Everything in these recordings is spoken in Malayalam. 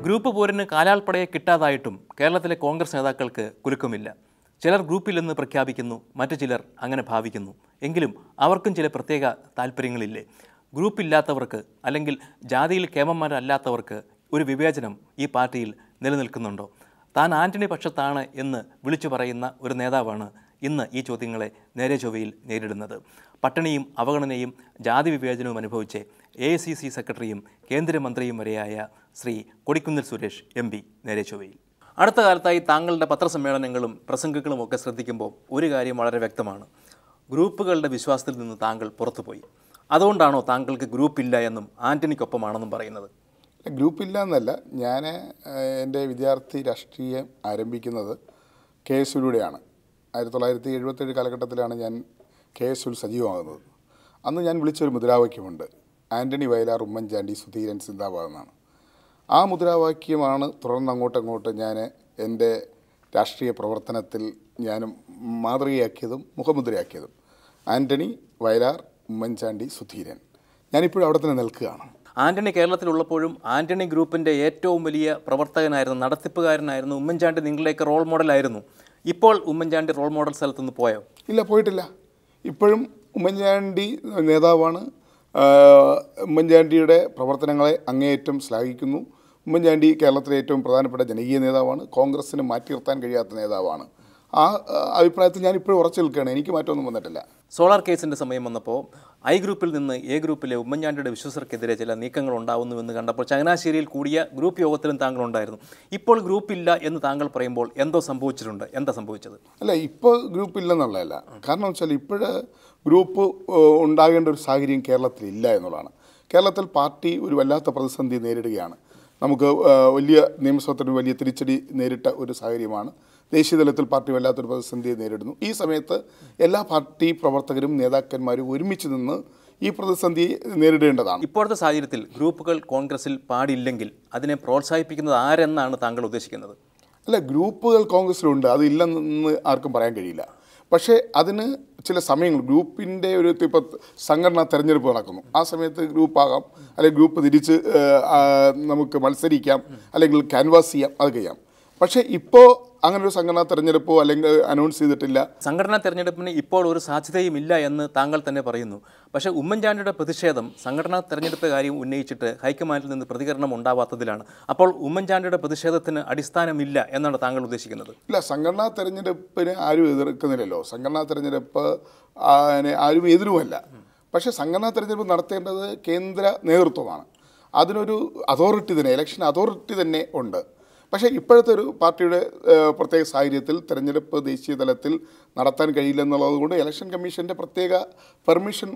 ഗ്രൂപ്പ് പോരിന് കാലാൾപ്പടയെ കിട്ടാതായിട്ടും കേരളത്തിലെ കോൺഗ്രസ് നേതാക്കൾക്ക് കുലുക്കമില്ല ചിലർ ഗ്രൂപ്പില്ലെന്ന് പ്രഖ്യാപിക്കുന്നു മറ്റു ചിലർ അങ്ങനെ ഭാവിക്കുന്നു എങ്കിലും അവർക്കും ചില പ്രത്യേക താല്പര്യങ്ങളില്ലേ ഗ്രൂപ്പില്ലാത്തവർക്ക് അല്ലെങ്കിൽ ജാതിയിൽ കേമന്മാരല്ലാത്തവർക്ക് ഒരു വിവേചനം ഈ പാർട്ടിയിൽ നിലനിൽക്കുന്നുണ്ടോ താൻ ആന്റണി പക്ഷത്താണ് എന്ന് വിളിച്ചു പറയുന്ന ഒരു നേതാവാണ് ഇന്ന് ഈ ചോദ്യങ്ങളെ നേരെ ചൊവ്വയിൽ നേരിടുന്നത് പട്ടിണിയും അവഗണനയും ജാതി വിവേചനവും അനുഭവിച്ച് എ ഐ സി സി സെക്രട്ടറിയും കേന്ദ്രമന്ത്രിയും വരെയായ ശ്രീ കൊടിക്കുന്നിൽ സുരേഷ് എം പി നേരെ ചൊവ്വയിൽ അടുത്ത കാലത്തായി താങ്കളുടെ പത്രസമ്മേളനങ്ങളും പ്രസംഗങ്ങളും ഒക്കെ ശ്രദ്ധിക്കുമ്പോൾ ഒരു കാര്യം വളരെ വ്യക്തമാണ് ഗ്രൂപ്പുകളുടെ വിശ്വാസത്തിൽ നിന്ന് താങ്കൾ പുറത്തുപോയി അതുകൊണ്ടാണോ താങ്കൾക്ക് ഗ്രൂപ്പില്ല എന്നും ആന്റണിക്കൊപ്പമാണെന്നും പറയുന്നത് ഗ്രൂപ്പില്ല എന്നല്ല ഞാൻ എൻ്റെ വിദ്യാർത്ഥി രാഷ്ട്രീയം ആരംഭിക്കുന്നത് കെ എസ് യുയിലൂടെയാണ് ആയിരത്തി തൊള്ളായിരത്തി എഴുപത്തേഴ് കാലഘട്ടത്തിലാണ് ഞാൻ കെ എസ് യുയിൽ സജീവമാകുന്നത് അന്ന് ഞാൻ വിളിച്ചൊരു മുദ്രാവാക്യമുണ്ട് ആൻ്റണി വയലാർ ഉമ്മൻചാണ്ടി സുധീരൻ സിന്ദാബാദ് എന്നാണ് ആ മുദ്രാവാക്യമാണ് തുടർന്ന് അങ്ങോട്ടങ്ങോട്ട് ഞാൻ എൻ്റെ രാഷ്ട്രീയ പ്രവർത്തനത്തിൽ ഞാൻ മാതൃകയാക്കിയതും മുഖമുദ്രയാക്കിയതും ആൻ്റണി വയലാർ ഉമ്മൻചാണ്ടി സുധീരൻ ഞാനിപ്പോഴും അവിടെ തന്നെ നിൽക്കുകയാണ് ആന്റണി കേരളത്തിലുള്ളപ്പോഴും ആന്റണി ഗ്രൂപ്പിന്റെ ഏറ്റവും വലിയ പ്രവർത്തകനായിരുന്നു നടത്തിപ്പുകാരനായിരുന്നു ഉമ്മൻചാണ്ടി നിങ്ങളുടെയൊക്കെ റോൾ മോഡലായിരുന്നു ഇപ്പോൾ ഉമ്മൻചാണ്ടി റോൾ മോഡൽ സ്ഥലത്ത് നിന്ന് പോയോ ഇല്ല പോയിട്ടില്ല ഇപ്പോഴും ഉമ്മൻചാണ്ടി നേതാവാണ് ആ, ഉമ്മൻചാണ്ടിയുടെ പ്രവർത്തനങ്ങളെ അങ്ങേയറ്റം ശ്ലാഘിക്കുന്നു ഉമ്മൻചാണ്ടി കേരളത്തിലെ ഏറ്റവും പ്രധാനപ്പെട്ട ജനകീയ നേതാവാണ് കോൺഗ്രസ്സിന് മാറ്റി നിർത്താൻ കഴിയാത്ത നേതാവാണ് ആ ആ, അഭിപ്രായത്തിൽ ഞാൻ ഇപ്പോഴും ഉറച്ചു നിൽക്കുകയാണ് എനിക്ക് മാറ്റമൊന്നും വന്നിട്ടില്ല സോളാർ കേസിന്റെ സമയം വന്നപ്പോൾ ഐ ഗ്രൂപ്പിൽ നിന്ന് എ ഗ്രൂപ്പിലെ ഉമ്മൻചാണ്ടിയുടെ വിശ്വസർക്കെതിരെ ചില നീക്കങ്ങൾ ഉണ്ടാവുന്നുവെന്ന് കണ്ടപ്പോൾ ചങ്ങനാശ്ശേരിയിൽ കൂടിയ ഗ്രൂപ്പ് യോഗത്തിലും താങ്കൾ ഉണ്ടായിരുന്നു ഇപ്പോൾ ഗ്രൂപ്പില്ല എന്ന് താങ്കൾ പറയുമ്പോൾ എന്തോ സംഭവിച്ചിട്ടുണ്ട് എന്താ സംഭവിച്ചത് അല്ല ഇപ്പോൾ ഗ്രൂപ്പ് ഇല്ലെന്നുള്ളതല്ല കാരണം വെച്ചാൽ ഇപ്പോഴ് ഗ്രൂപ്പ് ഏഹ്, ഉണ്ടാകേണ്ട ഒരു സാഹചര്യം കേരളത്തിൽ ഇല്ല എന്നുള്ളതാണ് കേരളത്തിൽ പാർട്ടി ഒരു വല്ലാത്ത പ്രതിസന്ധി നേരിടുകയാണ് നമുക്ക് ഏഹ്, വലിയ നിയമസഭത്തിന് വലിയ തിരിച്ചടി നേരിട്ട ഒരു സാഹചര്യമാണ് ദേശീയ തലത്തിൽ പാർട്ടി വല്ലാത്തൊരു പ്രതിസന്ധിയെ നേരിടുന്നു ഈ സമയത്ത് എല്ലാ പാർട്ടി പ്രവർത്തകരും നേതാക്കന്മാരും ഒരുമിച്ച് നിന്ന് ഈ പ്രതിസന്ധി നേരിടേണ്ടതാണ് ഇപ്പോഴത്തെ സാഹചര്യത്തിൽ ഗ്രൂപ്പുകൾ കോൺഗ്രസിൽ പാടില്ലെങ്കിൽ അതിനെ പ്രോത്സാഹിപ്പിക്കുന്നത് ആരെന്നാണ് താങ്കൾ ഉദ്ദേശിക്കുന്നത് അല്ല ഗ്രൂപ്പുകൾ കോൺഗ്രസ്സിലുണ്ട് അതില്ലെന്ന് ആർക്കും പറയാൻ കഴിയില്ല പക്ഷേ അതിന് ചില സമയങ്ങൾ ഗ്രൂപ്പിൻ്റെ ഒരു ഇപ്പോൾ സംഘടനാ തെരഞ്ഞെടുപ്പ് നടക്കുന്നു ആ സമയത്ത് ഗ്രൂപ്പാകാം അല്ലെങ്കിൽ ഗ്രൂപ്പ് തിരിച്ച് ഏഹ്, ആ, നമുക്ക് മത്സരിക്കാം അല്ലെങ്കിൽ ക്യാൻവാസ് ചെയ്യാം അതൊക്കെ ചെയ്യാം പക്ഷേ ഇപ്പോൾ അങ്ങനെ ഒരു സംഘടനാ തെരഞ്ഞെടുപ്പോ അല്ലെങ്കിൽ അനൗൺസ് ചെയ്തിട്ടില്ല സംഘടനാ തെരഞ്ഞെടുപ്പിന് ഇപ്പോൾ ഒരു സാധ്യതയും ഇല്ല എന്ന് താങ്കൾ തന്നെ പറയുന്നു പക്ഷേ ഉമ്മൻചാണ്ടിയുടെ പ്രതിഷേധം സംഘടനാ തെരഞ്ഞെടുപ്പ് കാര്യം ഉന്നയിച്ചിട്ട് ഹൈക്കമാൻഡിൽ നിന്ന് പ്രതികരണം ഉണ്ടാവാത്തതിലാണ് അപ്പോൾ ഉമ്മൻചാണ്ടിയുടെ പ്രതിഷേധത്തിന് അടിസ്ഥാനമില്ല എന്നാണ് താങ്കൾ ഉദ്ദേശിക്കുന്നത് ഇല്ല സംഘടനാ തെരഞ്ഞെടുപ്പിനെ ആരും എതിർക്കുന്നില്ലല്ലോ സംഘടനാ തെരഞ്ഞെടുപ്പ് ആനെ ആരും എതിരുമല്ല പക്ഷേ സംഘടനാ തെരഞ്ഞെടുപ്പ് നടത്തേണ്ടത് കേന്ദ്ര നേതൃത്വമാണ് അതിനൊരു അതോറിറ്റി തന്നെ ഇലക്ഷൻ അതോറിറ്റി തന്നെ ഉണ്ട് പക്ഷേ ഇപ്പോഴത്തെ ഒരു പാർട്ടിയുടെ ഏഹ്, പ്രത്യേക സാഹചര്യത്തിൽ തെരഞ്ഞെടുപ്പ് ദേശീയ തലത്തിൽ നടത്താൻ കഴിയില്ലെന്നുള്ളത് കൊണ്ട് ഇലക്ഷൻ കമ്മീഷൻ്റെ പ്രത്യേക permission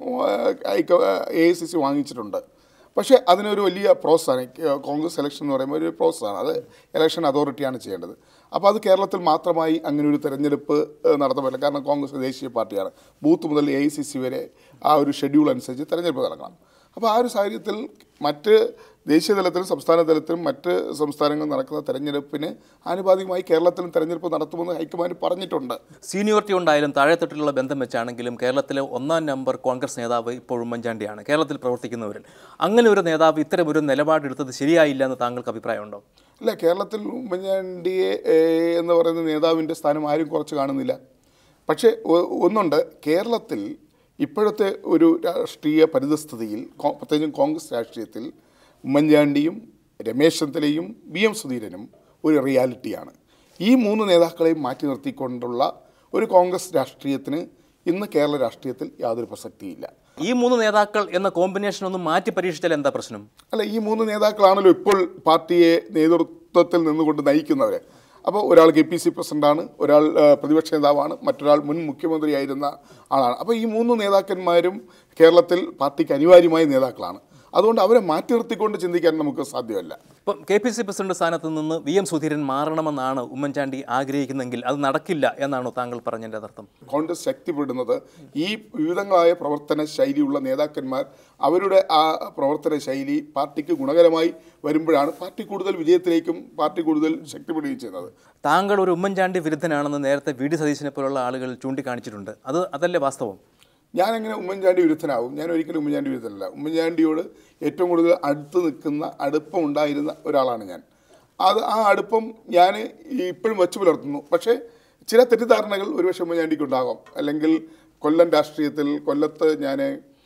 A I C C വാങ്ങിച്ചിട്ടുണ്ട് പക്ഷേ അതിനൊരു വലിയ പ്രോസസ്സാണ് ഏഹ് കോൺഗ്രസ് ഇലക്ഷൻ എന്ന് പറയുമ്പോൾ ഒരു പ്രോസസ്സാണ് അത് ഇലക്ഷൻ അതോറിറ്റിയാണ് ചെയ്യേണ്ടത് അപ്പോൾ അത് കേരളത്തിൽ മാത്രമായി അങ്ങനെ ഒരു തെരഞ്ഞെടുപ്പ് ഏഹ് നടത്താൻ പറ്റില്ല കാരണം കോൺഗ്രസ് ദേശീയ പാർട്ടിയാണ് ബൂത്ത് മുതൽ എ ഐ സി സി വരെ ആ ഒരു ഷെഡ്യൂൾ അനുസരിച്ച് തെരഞ്ഞെടുപ്പ് നടക്കണം അപ്പോൾ ആ ഒരു സാഹചര്യത്തിൽ മറ്റ് ദേശീയ തലത്തിലും സംസ്ഥാന തലത്തിലും മറ്റ് സംസ്ഥാനങ്ങളിൽ നടക്കുന്ന തെരഞ്ഞെടുപ്പിന് ആനുപാതികമായി കേരളത്തിലും തെരഞ്ഞെടുപ്പ് നടത്തുമെന്ന് ഹൈക്കമാൻഡ് പറഞ്ഞിട്ടുണ്ട് സീനിയോറിറ്റി ഉണ്ടായാലും താഴെത്തട്ടിലുള്ള ബന്ധം വെച്ചാണെങ്കിലും കേരളത്തിലെ ഒന്നാം നമ്പർ കോൺഗ്രസ് നേതാവ് ഇപ്പോൾ ഉമ്മൻചാണ്ടിയാണ് കേരളത്തിൽ പ്രവർത്തിക്കുന്നവരിൽ അങ്ങനെ ഒരു നേതാവ് ഇത്തരം ഒരു നിലപാടെടുത്തത് ശരിയായില്ല എന്ന് താങ്കൾക്ക് അഭിപ്രായമുണ്ടോ അല്ല കേരളത്തിൽ ഉമ്മൻചാണ്ടിയെ ഏഹ്, എന്ന് പറയുന്ന നേതാവിൻ്റെ സ്ഥാനം ആരും കുറച്ച് കാണുന്നില്ല പക്ഷേ ഒ- ഒന്നുണ്ട് കേരളത്തിൽ ഇപ്പോഴത്തെ ഒരു രാഷ്ട്രീയ പരിതസ്ഥിതിയിൽ കോ- പ്രത്യേകിച്ചും കോൺഗ്രസ് രാഷ്ട്രീയത്തിൽ ഉമ്മൻചാണ്ടിയും രമേശ് ചെന്നിത്തലയും വി എം സുധീരനും ഒരു റിയാലിറ്റിയാണ് ഈ മൂന്ന് നേതാക്കളെയും മാറ്റി നിർത്തിക്കൊണ്ടുള്ള ഒരു കോൺഗ്രസ് രാഷ്ട്രീയത്തിന് ഇന്ന് കേരള രാഷ്ട്രീയത്തിൽ യാതൊരു പ്രസക്തിയില്ല ഈ മൂന്ന് നേതാക്കൾ എന്ന കോമ്പിനേഷൻ ഒന്ന് മാറ്റി പരീക്ഷിച്ചാൽ എന്താ പ്രശ്നം അല്ല ഈ മൂന്ന് നേതാക്കളാണല്ലോ ഇപ്പോൾ പാർട്ടിയെ നേതൃത്വത്തിൽ നിന്നുകൊണ്ട് നയിക്കുന്നവർ അപ്പോൾ ഒരാൾ കെ പി സി പ്രസിഡന്റാണ് ഒരാൾ ആ, പ്രതിപക്ഷ നേതാവാണ് മറ്റൊരാൾ മുൻ മുഖ്യമന്ത്രിയായിരുന്ന ആളാണ് അപ്പോൾ ഈ മൂന്ന് നേതാക്കന്മാരും കേരളത്തിൽ പാർട്ടിക്ക് അനിവാര്യമായ നേതാക്കളാണ് അതുകൊണ്ട് അവരെ മാറ്റി നിർത്തിക്കൊണ്ട് ചിന്തിക്കാൻ നമുക്ക് സാധ്യമല്ല ഇപ്പം കെ പി സി പ്രസിഡന്റ് സ്ഥാനത്ത് നിന്ന് വി എം സുധീരൻ മാറണമെന്നാണ് ഉമ്മൻചാണ്ടി ആഗ്രഹിക്കുന്നെങ്കിൽ അത് നടക്കില്ല എന്നാണോ താങ്കൾ പറഞ്ഞതിൻ്റെ അർത്ഥം കോൺഗ്രസ് ശക്തിപ്പെടുന്നത് ഈ വിവിധങ്ങളായ പ്രവർത്തന ശൈലിയുള്ള നേതാക്കന്മാർ അവരുടെ ആ പ്രവർത്തന ശൈലി പാർട്ടിക്ക് ഗുണകരമായി വരുമ്പോഴാണ് പാർട്ടി കൂടുതൽ വിജയത്തിലേക്കും പാർട്ടി കൂടുതൽ ശക്തിപ്പെടുകയും ചെയ്യുന്നത് താങ്കൾ ഒരു ഉമ്മൻചാണ്ടി വിരുദ്ധനാണെന്ന് നേരത്തെ വി ഡി സതീശനെ പോലുള്ള ആളുകൾ ചൂണ്ടിക്കാണിച്ചിട്ടുണ്ട് അത് അതല്ലേ വാസ്തവം ഞാനെങ്ങനെ ഉമ്മൻചാണ്ടി വിരുദ്ധനാവും ഞാൻ ഒരിക്കലും ഉമ്മൻചാണ്ടി വിരുദ്ധനല്ല ഉമ്മൻചാണ്ടിയോട് ഏറ്റവും കൂടുതൽ അടുത്ത് നിൽക്കുന്ന അടുപ്പം ഉണ്ടായിരുന്ന ഒരാളാണ് ഞാൻ അത് ആ അടുപ്പം ഞാൻ ഇപ്പോഴും വെച്ച് പുലർത്തുന്നു പക്ഷേ ചില തെറ്റിദ്ധാരണകൾ ഒരുപക്ഷെ ഉമ്മൻചാണ്ടിക്കുണ്ടാകാം അല്ലെങ്കിൽ കൊല്ലം രാഷ്ട്രീയത്തിൽ കൊല്ലത്ത് ഞാൻ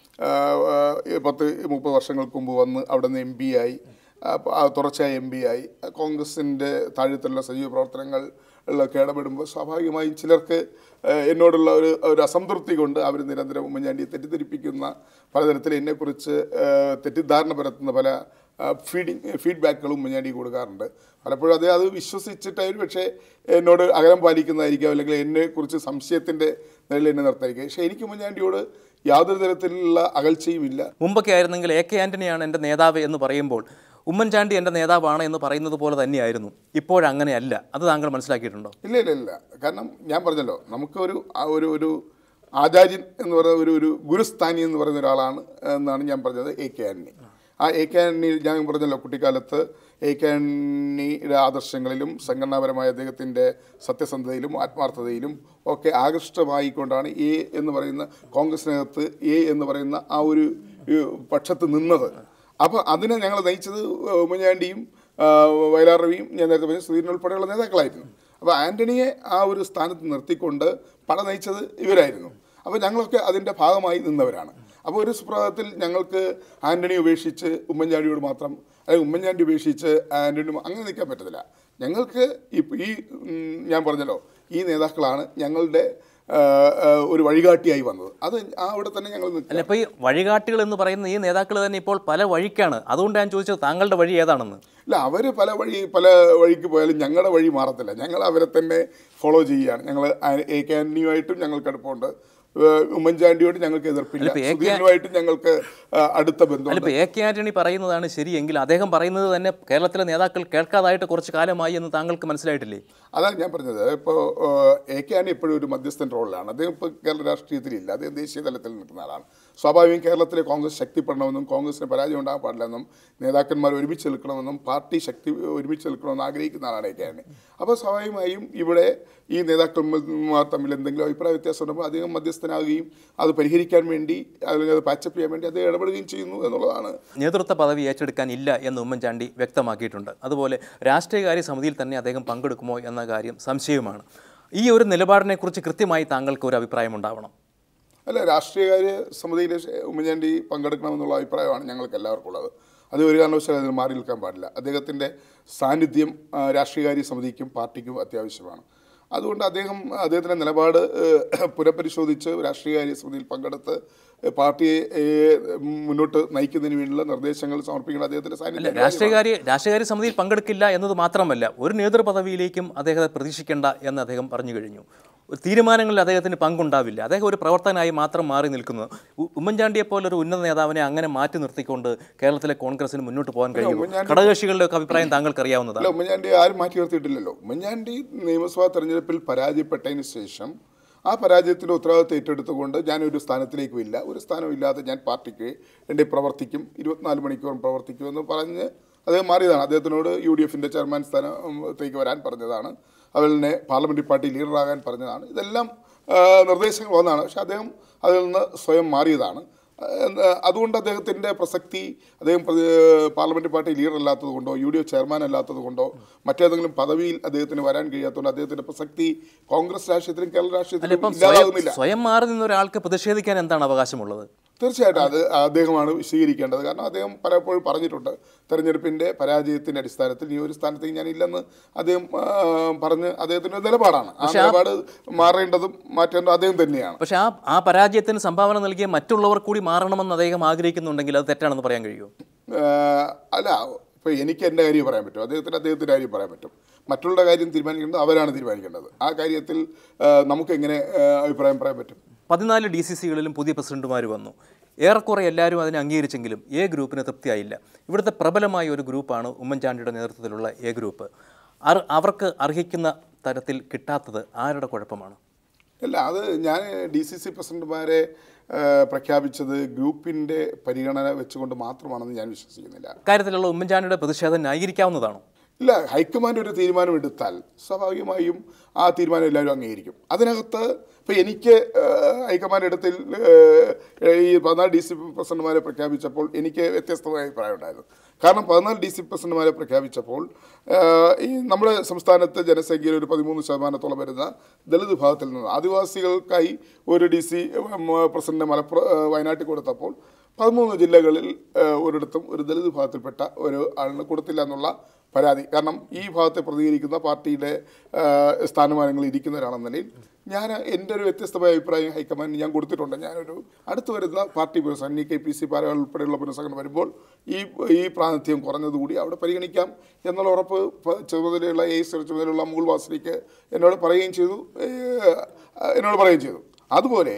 പത്ത് മുപ്പത് വർഷങ്ങൾക്ക് മുമ്പ് വന്ന് അവിടെ നിന്ന് എം പി ആയി അപ്പ- ആ തുടർച്ചയായി എം പി ആയി കോൺഗ്രസിൻ്റെ താഴെത്തുള്ള സജീവ പ്രവർത്തനങ്ങളിലൊക്കെ ഇടപെടുമ്പോൾ സ്വാഭാവികമായും ചിലർക്ക് ഏഹ്, എന്നോടുള്ള ഒരു ഒരു അസംതൃപ്തി കൊണ്ട് അവർ നിരന്തരം ഉമ്മൻചാണ്ടിയെ തെറ്റിദ്ധരിപ്പിക്കുന്ന പലതരത്തിൽ എന്നെക്കുറിച്ച് ഏഹ്, തെറ്റിദ്ധാരണ പരത്തുന്ന പല ഫീഡിങ് ഫീഡ്ബാക്കുകളും ഉമ്മൻചാണ്ടി കൊടുക്കാറുണ്ട് പലപ്പോഴും അതേ അത് വിശ്വസിച്ചിട്ടായാലും പക്ഷേ എന്നോട് അകലം പാലിക്കുന്നതായിരിക്കും അല്ലെങ്കിൽ എന്നെക്കുറിച്ച് സംശയത്തിൻ്റെ നിലയിൽ എന്നെ നിർത്തായിരിക്കും പക്ഷേ എനിക്ക് ഉമ്മൻചാണ്ടിയോട് യാതൊരു തരത്തിലുള്ള അകൽച്ചയും ഇല്ല മുമ്പൊക്കെ ആയിരുന്നെങ്കിൽ എ കെ ആന്റണിയാണ് എൻ്റെ നേതാവ് എന്ന് പറയുമ്പോൾ ഉമ്മൻചാണ്ടി എൻ്റെ നേതാവാണ് എന്ന് പറയുന്നത് പോലെ തന്നെയായിരുന്നു ഇപ്പോഴങ്ങനെയല്ല അത് താങ്കൾ മനസ്സിലാക്കിയിട്ടുണ്ടോ ഇല്ല ഇല്ല ഇല്ല കാരണം ഞാൻ പറഞ്ഞല്ലോ നമുക്ക് ഒരു ആ ഒരു ഒരു ആചാര്യൻ എന്ന് പറയുന്ന ഒരു ഒരു ഗുരുസ്ഥാനി എന്ന് പറയുന്ന ഒരാളാണ് എന്നാണ് ഞാൻ പറഞ്ഞത് എ കെ ആന്റണി ആ എ കെ ആന്റണി ഞാൻ പറഞ്ഞല്ലോ കുട്ടിക്കാലത്ത് എ കെ ആന്റണിയുടെ ആദർശങ്ങളിലും സംഘടനാപരമായ അദ്ദേഹത്തിൻ്റെ സത്യസന്ധതയിലും ആത്മാർത്ഥതയിലും ഒക്കെ ആകൃഷ്ടമായിക്കൊണ്ടാണ് എ എന്ന് പറയുന്ന കോൺഗ്രസിനകത്ത് എ എന്ന് പറയുന്ന ആ ഒരു ഏഹ്, പക്ഷത്ത് നിന്നത് അപ്പോൾ അതിനെ ഞങ്ങൾ നയിച്ചത് ഉമ്മൻചാണ്ടിയും ആ, വയലാർ രവിയും ഞാൻ നേരത്തെ പറഞ്ഞ സുധീരൻ ഉൾപ്പെടെയുള്ള നേതാക്കളായിരുന്നു അപ്പോൾ ആൻ്റണിയെ ആ ഒരു സ്ഥാനത്ത് നിർത്തിക്കൊണ്ട് പട നയിച്ചത് ഇവരായിരുന്നു അപ്പോൾ ഞങ്ങളൊക്കെ അതിൻ്റെ ഭാഗമായി നിന്നവരാണ് അപ്പോൾ ഒരു സുപ്രഭാതത്തിൽ ഞങ്ങൾക്ക് ആൻ്റണി ഉപേക്ഷിച്ച് ഉമ്മൻചാണ്ടിയോട് മാത്രം അല്ലെങ്കിൽ ഉമ്മൻചാണ്ടി ഉപേക്ഷിച്ച് ആൻ്റണി അങ്ങനെ നിൽക്കാൻ പറ്റത്തില്ല ഞങ്ങൾക്ക് ഇപ്പ- ഈ ഉം, ഞാൻ പറഞ്ഞല്ലോ ഈ നേതാക്കളാണ് ഞങ്ങളുടെ ആ, ആ, ഒരു വഴികാട്ടിയായി വന്നത് അത് ആ അവിടെ തന്നെ ഞങ്ങൾ നിൽക്കുക അല്ല ഇപ്പോൾ ഈ വഴികാട്ടികൾ എന്ന് പറയുന്ന ഈ നേതാക്കൾ തന്നെ ഇപ്പോൾ പല വഴിക്കാണ് അതുകൊണ്ട് ഞാൻ ചോദിച്ചത് താങ്കളുടെ വഴി ഏതാണെന്ന് ഇല്ല അവർ പല വഴി പല വഴിക്ക് പോയാലും ഞങ്ങളുടെ വഴി മാറത്തില്ല ഞങ്ങൾ അവരെ തന്നെ ഫോളോ ചെയ്യുകയാണ് ഞങ്ങൾ എ കെ ആന്റണിയുമായിട്ടും ഞങ്ങൾക്ക് അടുപ്പമുണ്ട് ഏഹ് ഉമ്മൻചാണ്ടിയോട് ഞങ്ങൾക്ക് എതിർപ്പില്ല ഇപ്പൊ എ കെ- സുധീരനുമായിട്ടും ഞങ്ങൾക്ക് ആ, അടുത്ത അല്ല ബന്ധമുണ്ട് ഇപ്പോൾ എ കെ ആന്റണി പറയുന്നതാണ് ശരിയെങ്കിൽ അദ്ദേഹം പറയുന്നത് തന്നെ കേരളത്തിലെ നേതാക്കൾ കേൾക്കാതായിട്ട് കുറച്ച് കാലമായി എന്ന് താങ്കൾക്ക് മനസ്സിലായിട്ടില്ലേ അതാണ് ഞാൻ പറഞ്ഞത് ഇപ്പോൾ എ കെ ആന്റണി ഇപ്പോഴും ഒരു മധ്യസ്ഥൻ റോളിലാണ് അദ്ദേഹം ഇപ്പോൾ കേരള രാഷ്ട്രീയത്തിലില്ല അദ്ദേഹം ദേശീയ തലത്തിൽ നിൽക്കുന്ന ആളാണ് സ്വാഭാവികം കേരളത്തിലെ കോൺഗ്രസ് ശക്തിപ്പെടണമെന്നും കോൺഗ്രസിന് പരാജയം ഉണ്ടാകാൻ പാടില്ലെന്നും നേതാക്കന്മാർ ഒരുമിച്ച് നിൽക്കണമെന്നും പാർട്ടി ശക്തി ഒരുമിച്ച് നിൽക്കണമെന്ന് ആഗ്രഹിക്കുന്ന ആളാണ് എ കെ ആന്റണി അപ്പോൾ സ്വാഭാവികമായും ഇവിടെ ഈ നേതാക്കന്മാർ തമ്മിൽ എന്തെങ്കിലും അഭിപ്രായ വ്യത്യാസം ഉണ്ടെങ്കിൽ അദ്ദേഹം മധ്യസ്ഥനാകുകയും അത് പരിഹരിക്കാൻ വേണ്ടി അല്ലെങ്കിൽ അത് പാച്ചപ്പ് ചെയ്യാൻ വേണ്ടി അദ്ദേഹം ഇടപെടുകയും ചെയ്യുന്നു എന്നുള്ളതാണ് നേതൃത്വ പദവി ഏറ്റെടുക്കാൻ ഇല്ല എന്ന് ഉമ്മൻചാണ്ടി വ്യക്തമാക്കിയിട്ടുണ്ട് അതുപോലെ രാഷ്ട്രീയകാര്യ സമിതിയിൽ തന്നെ അദ്ദേഹം പങ്കെടുക്കുമോ എന്ന കാര്യം സംശയവുമാണ് ഈ ഒരു നിലപാടിനെക്കുറിച്ച് കൃത്യമായി താങ്കൾക്ക് ഒരു അഭിപ്രായം ഉണ്ടാവണം അല്ല രാഷ്ട്രീയകാര്യ സമിതിയിൽ ഉമ്മൻചാണ്ടി പങ്കെടുക്കണമെന്നുള്ള അഭിപ്രായമാണ് ഞങ്ങൾക്ക് എല്ലാവർക്കും ഉള്ളത് അത് ഒരു കാരണവശാലും അതിന് മാറി നിൽക്കാൻ പാടില്ല അദ്ദേഹത്തിൻ്റെ സാന്നിധ്യം ആ, രാഷ്ട്രീയകാര്യ സമിതിക്കും പാർട്ടിക്കും അത്യാവശ്യമാണ് അതുകൊണ്ട് അദ്ദേഹം അദ്ദേഹത്തിൻ്റെ നിലപാട് ഏഹ്, പുനഃപരിശോധിച്ച് രാഷ്ട്രീയകാര്യ സമിതിയിൽ പങ്കെടുത്ത് ഏഹ്, പാർട്ടിയെ ഏഹ്, മുന്നോട്ട് നയിക്കുന്നതിന് വേണ്ടിയുള്ള നിർദ്ദേശങ്ങൾ സമർപ്പിക്കണം അദ്ദേഹത്തിൻ്റെ അല്ല സാന്നിധ്യം രാഷ്ട്രീയകാര്യ രാഷ്ട്രീയകാര്യ സമിതിയിൽ പങ്കെടുക്കില്ല എന്നത് മാത്രമല്ല ഒരു നേതൃപദവിയിലേക്കും അദ്ദേഹത്തെ പ്രതീക്ഷിക്കേണ്ട എന്ന് അദ്ദേഹം പറഞ്ഞു കഴിഞ്ഞു ഒരു തീരുമാനങ്ങളിൽ അദ്ദേഹത്തിന് പങ്കുണ്ടാവില്ല അദ്ദേഹം ഒരു പ്രവർത്തകനായി മാത്രം മാറി നിൽക്കുന്നു ഉ- ഉമ്മൻചാണ്ടിയെ പോലെ ഒരു ഉന്നത നേതാവിനെ അങ്ങനെ മാറ്റി നിർത്തിക്കൊണ്ട് കേരളത്തിലെ കോൺഗ്രസിന് മുന്നോട്ട് പോകാൻ കഴിയും ഉമ്മൻചാണ്ടി- ഘടകകക്ഷികളുടെ ഒക്കെ അഭിപ്രായം താങ്കൾക്ക് അറിയാവുന്നതാണ് അല്ല ഉമ്മൻചാണ്ടി ആരും മാറ്റി നിർത്തിയിട്ടില്ലല്ലോ ഉമ്മൻചാണ്ടി നിയമസഭാ തെരഞ്ഞെടുപ്പിൽ പരാജയപ്പെട്ടതിന് ശേഷം ആ പരാജയത്തിൻ്റെ ഉത്തരവാദിത്വം ഏറ്റെടുത്തുകൊണ്ട് ഞാൻ ഒരു സ്ഥാനത്തിലേക്കും ഇല്ല ഒരു സ്ഥാനമില്ലാതെ ഞാൻ പാർട്ടിക്ക് വേണ്ടി പ്രവർത്തിക്കും ഇരുപത്തിനാല് മണിക്കൂർ പ്രവർത്തിക്കുമെന്ന് പറഞ്ഞ് അദ്ദേഹം മാറിയതാണ് അദ്ദേഹത്തിനോട് യു ഡി എഫിൻ്റെ ചെയർമാൻ സ്ഥാനത്തേക്ക് വരാൻ പറഞ്ഞതാണ് അതുപോലെ തന്നെ പാർലമെൻ്ററി പാർട്ടി ലീഡറാകാൻ പറഞ്ഞതാണ് ഇതെല്ലാം ആ, നിർദ്ദേശങ്ങൾ വന്നതാണ് പക്ഷെ അദ്ദേഹം അതിൽ നിന്ന് സ്വയം മാറിയതാണ് എന്ന് അതുകൊണ്ട് അദ്ദേഹത്തിൻ്റെ പ്രസക്തി അദ്ദേഹം പ്രതി- പാർലമെന്റ് പാർട്ടി ലീഡർ അല്ലാത്തത് കൊണ്ടോ യു ഡി എഫ് ചെയർമാൻ അല്ലാത്തത് കൊണ്ടോ മറ്റേതെങ്കിലും പദവിയിൽ അദ്ദേഹത്തിന് വരാൻ കഴിയാത്തതുകൊണ്ട് അദ്ദേഹത്തിൻ്റെ പ്രസക്തി കോൺഗ്രസ് രാഷ്ട്രീയത്തിലും കേരള അല്ല രാഷ്ട്രീയത്തിലും ഇപ്പം സ്വയം ഇല്ലാതാകുന്നില്ല സ്വയം മാറി നിന്ന ഒരാൾക്ക് പ്രതിഷേധിക്കാൻ എന്താണ് അവകാശമുള്ളത് തീർച്ചയായിട്ടും അത് അദ്ദേഹമാണ് വിശദീകരിക്കേണ്ടത് കാരണം അദ്ദേഹം പലപ്പോഴും പറഞ്ഞിട്ടുണ്ട് തെരഞ്ഞെടുപ്പിൻ്റെ പരാജയത്തിൻ്റെ അടിസ്ഥാനത്തിൽ ഈ ഒരു സ്ഥാനത്തേക്ക് ഞാൻ ഇല്ലെന്ന് അദ്ദേഹം ആ, പറഞ്ഞ് അദ്ദേഹത്തിൻ്റെ ഒരു നിലപാടാണ് ആ നിലപാട് മാറേണ്ടതും മാറ്റേണ്ടതും അദ്ദേഹം തന്നെയാണ് പക്ഷേ ആ ആ പരാജയത്തിന് സംഭാവന നൽകിയ മറ്റുള്ളവർ കൂടി മാറണമെന്ന് അദ്ദേഹം ആഗ്രഹിക്കുന്നുണ്ടെങ്കിൽ അത് തെറ്റാണെന്ന് പറയാൻ കഴിയുമോ ആഹ് അല്ല ഇപ്പോൾ എനിക്ക് എൻ്റെ കാര്യം പറയാൻ പറ്റും അദ്ദേഹത്തിന് അദ്ദേഹത്തിൻ്റെ കാര്യം പറയാൻ പറ്റും മറ്റുള്ള കാര്യം തീരുമാനിക്കേണ്ടത് അവരാണ് തീരുമാനിക്കേണ്ടത് ആ കാര്യത്തിൽ ആഹ് നമുക്ക് എങ്ങനെ ആഹ് അഭിപ്രായം പറയാൻ പറ്റും പതിനാല് ഡി സി സികളിലും പുതിയ പ്രസിഡന്റുമാർ വന്നു ഏറെക്കുറെ എല്ലാവരും അതിനെ അംഗീകരിച്ചെങ്കിലും എ ഗ്രൂപ്പിന് തൃപ്തിയായില്ല ഇവിടുത്തെ പ്രബലമായ ഒരു ഗ്രൂപ്പാണ് ഉമ്മൻചാണ്ടിയുടെ നേതൃത്വത്തിലുള്ള എ ഗ്രൂപ്പ് അർ- അവർക്ക് അർഹിക്കുന്ന തരത്തിൽ കിട്ടാത്തത് ആരുടെ കുഴപ്പമാണ് അല്ല അത് ഞാൻ ഡി സി സി പ്രസിഡന്റുമാരെ ആഹ് പ്രഖ്യാപിച്ചത് ഗ്രൂപ്പിൻ്റെ പരിഗണന വെച്ചുകൊണ്ട് മാത്രമാണെന്ന് ഞാൻ വിശ്വസിക്കുന്നില്ല ഇക്കാര്യത്തിലുള്ള ഉമ്മൻചാണ്ടിയുടെ പ്രതിഷേധം ന്യായീകരിക്കാവുന്നതാണോ ഇല്ല ഹൈക്കമാൻഡ് ഒരു തീരുമാനം എടുത്താൽ സ്വാഭാവികമായും ആ തീരുമാനം എല്ലാവരും അംഗീകരിക്കും അതിനകത്ത് ഇപ്പോൾ എനിക്ക് ഏഹ്, ഹൈക്കമാൻഡ് എടുത്തിൽ ഏഹ്, ഈ പതിനാല് ഡി സി പ്രസിഡന്റുമാരെ പ്രഖ്യാപിച്ചപ്പോൾ എനിക്ക് വ്യത്യസ്തമായ അഭിപ്രായം ഉണ്ടായിരുന്നു കാരണം പതിനാല് ഡി സി പ്രസിഡന്റുമാരെ പ്രഖ്യാപിച്ചപ്പോൾ ഏഹ്, ഈ നമ്മുടെ സംസ്ഥാനത്ത് ജനസംഖ്യയിൽ ഒരു പതിമൂന്ന് ശതമാനത്തോളം വരുന്ന ദളിത് വിഭാഗത്തിൽ നിന്ന് ആദിവാസികൾക്കായി ഒരു ഡി സി പ്രസിഡന്റ് മലപ്പുറം ഏഹ്, വയനാട്ടിൽ കൊടുത്തപ്പോൾ പതിമൂന്ന് ജില്ലകളിൽ ഏഹ്, ഒരിടത്തും ഒരു ദളിത് വിഭാഗത്തിൽപ്പെട്ട ഒരു ആളിന് കൊടുത്തില്ല എന്നുള്ള പരാതി കാരണം ഈ ഭാഗത്തെ പ്രതികരിക്കുന്ന പാർട്ടിയുടെ ഏഹ്, സ്ഥാനമാനങ്ങളിൽ ഇരിക്കുന്നവരാണെന്ന നിലയിൽ ഞാൻ എൻ്റെ ഒരു വ്യത്യസ്തമായ അഭിപ്രായം ഹൈക്കമാൻഡ് ഞാൻ കൊടുത്തിട്ടുണ്ട് ഞാനൊരു അടുത്ത് വരുന്ന പാർട്ടി പുനഃസംഘടന ഈ കെ പി സി പാരകൾ ഉൾപ്പെടെയുള്ള പുനഃസംഘടന വരുമ്പോൾ ഈ ഈ പ്രാതിനിധ്യം കുറഞ്ഞതുകൂടി അവിടെ പരിഗണിക്കാം എന്നുള്ള ഉറപ്പ് പ- ചുമതലയുള്ള എ ചുമതലയുള്ള മുകുൾ വാസനിക്ക് എന്നോട് പറയുകയും ചെയ്തു ഏഹ്, എന്നോട് പറയുകയും ചെയ്തു അതുപോലെ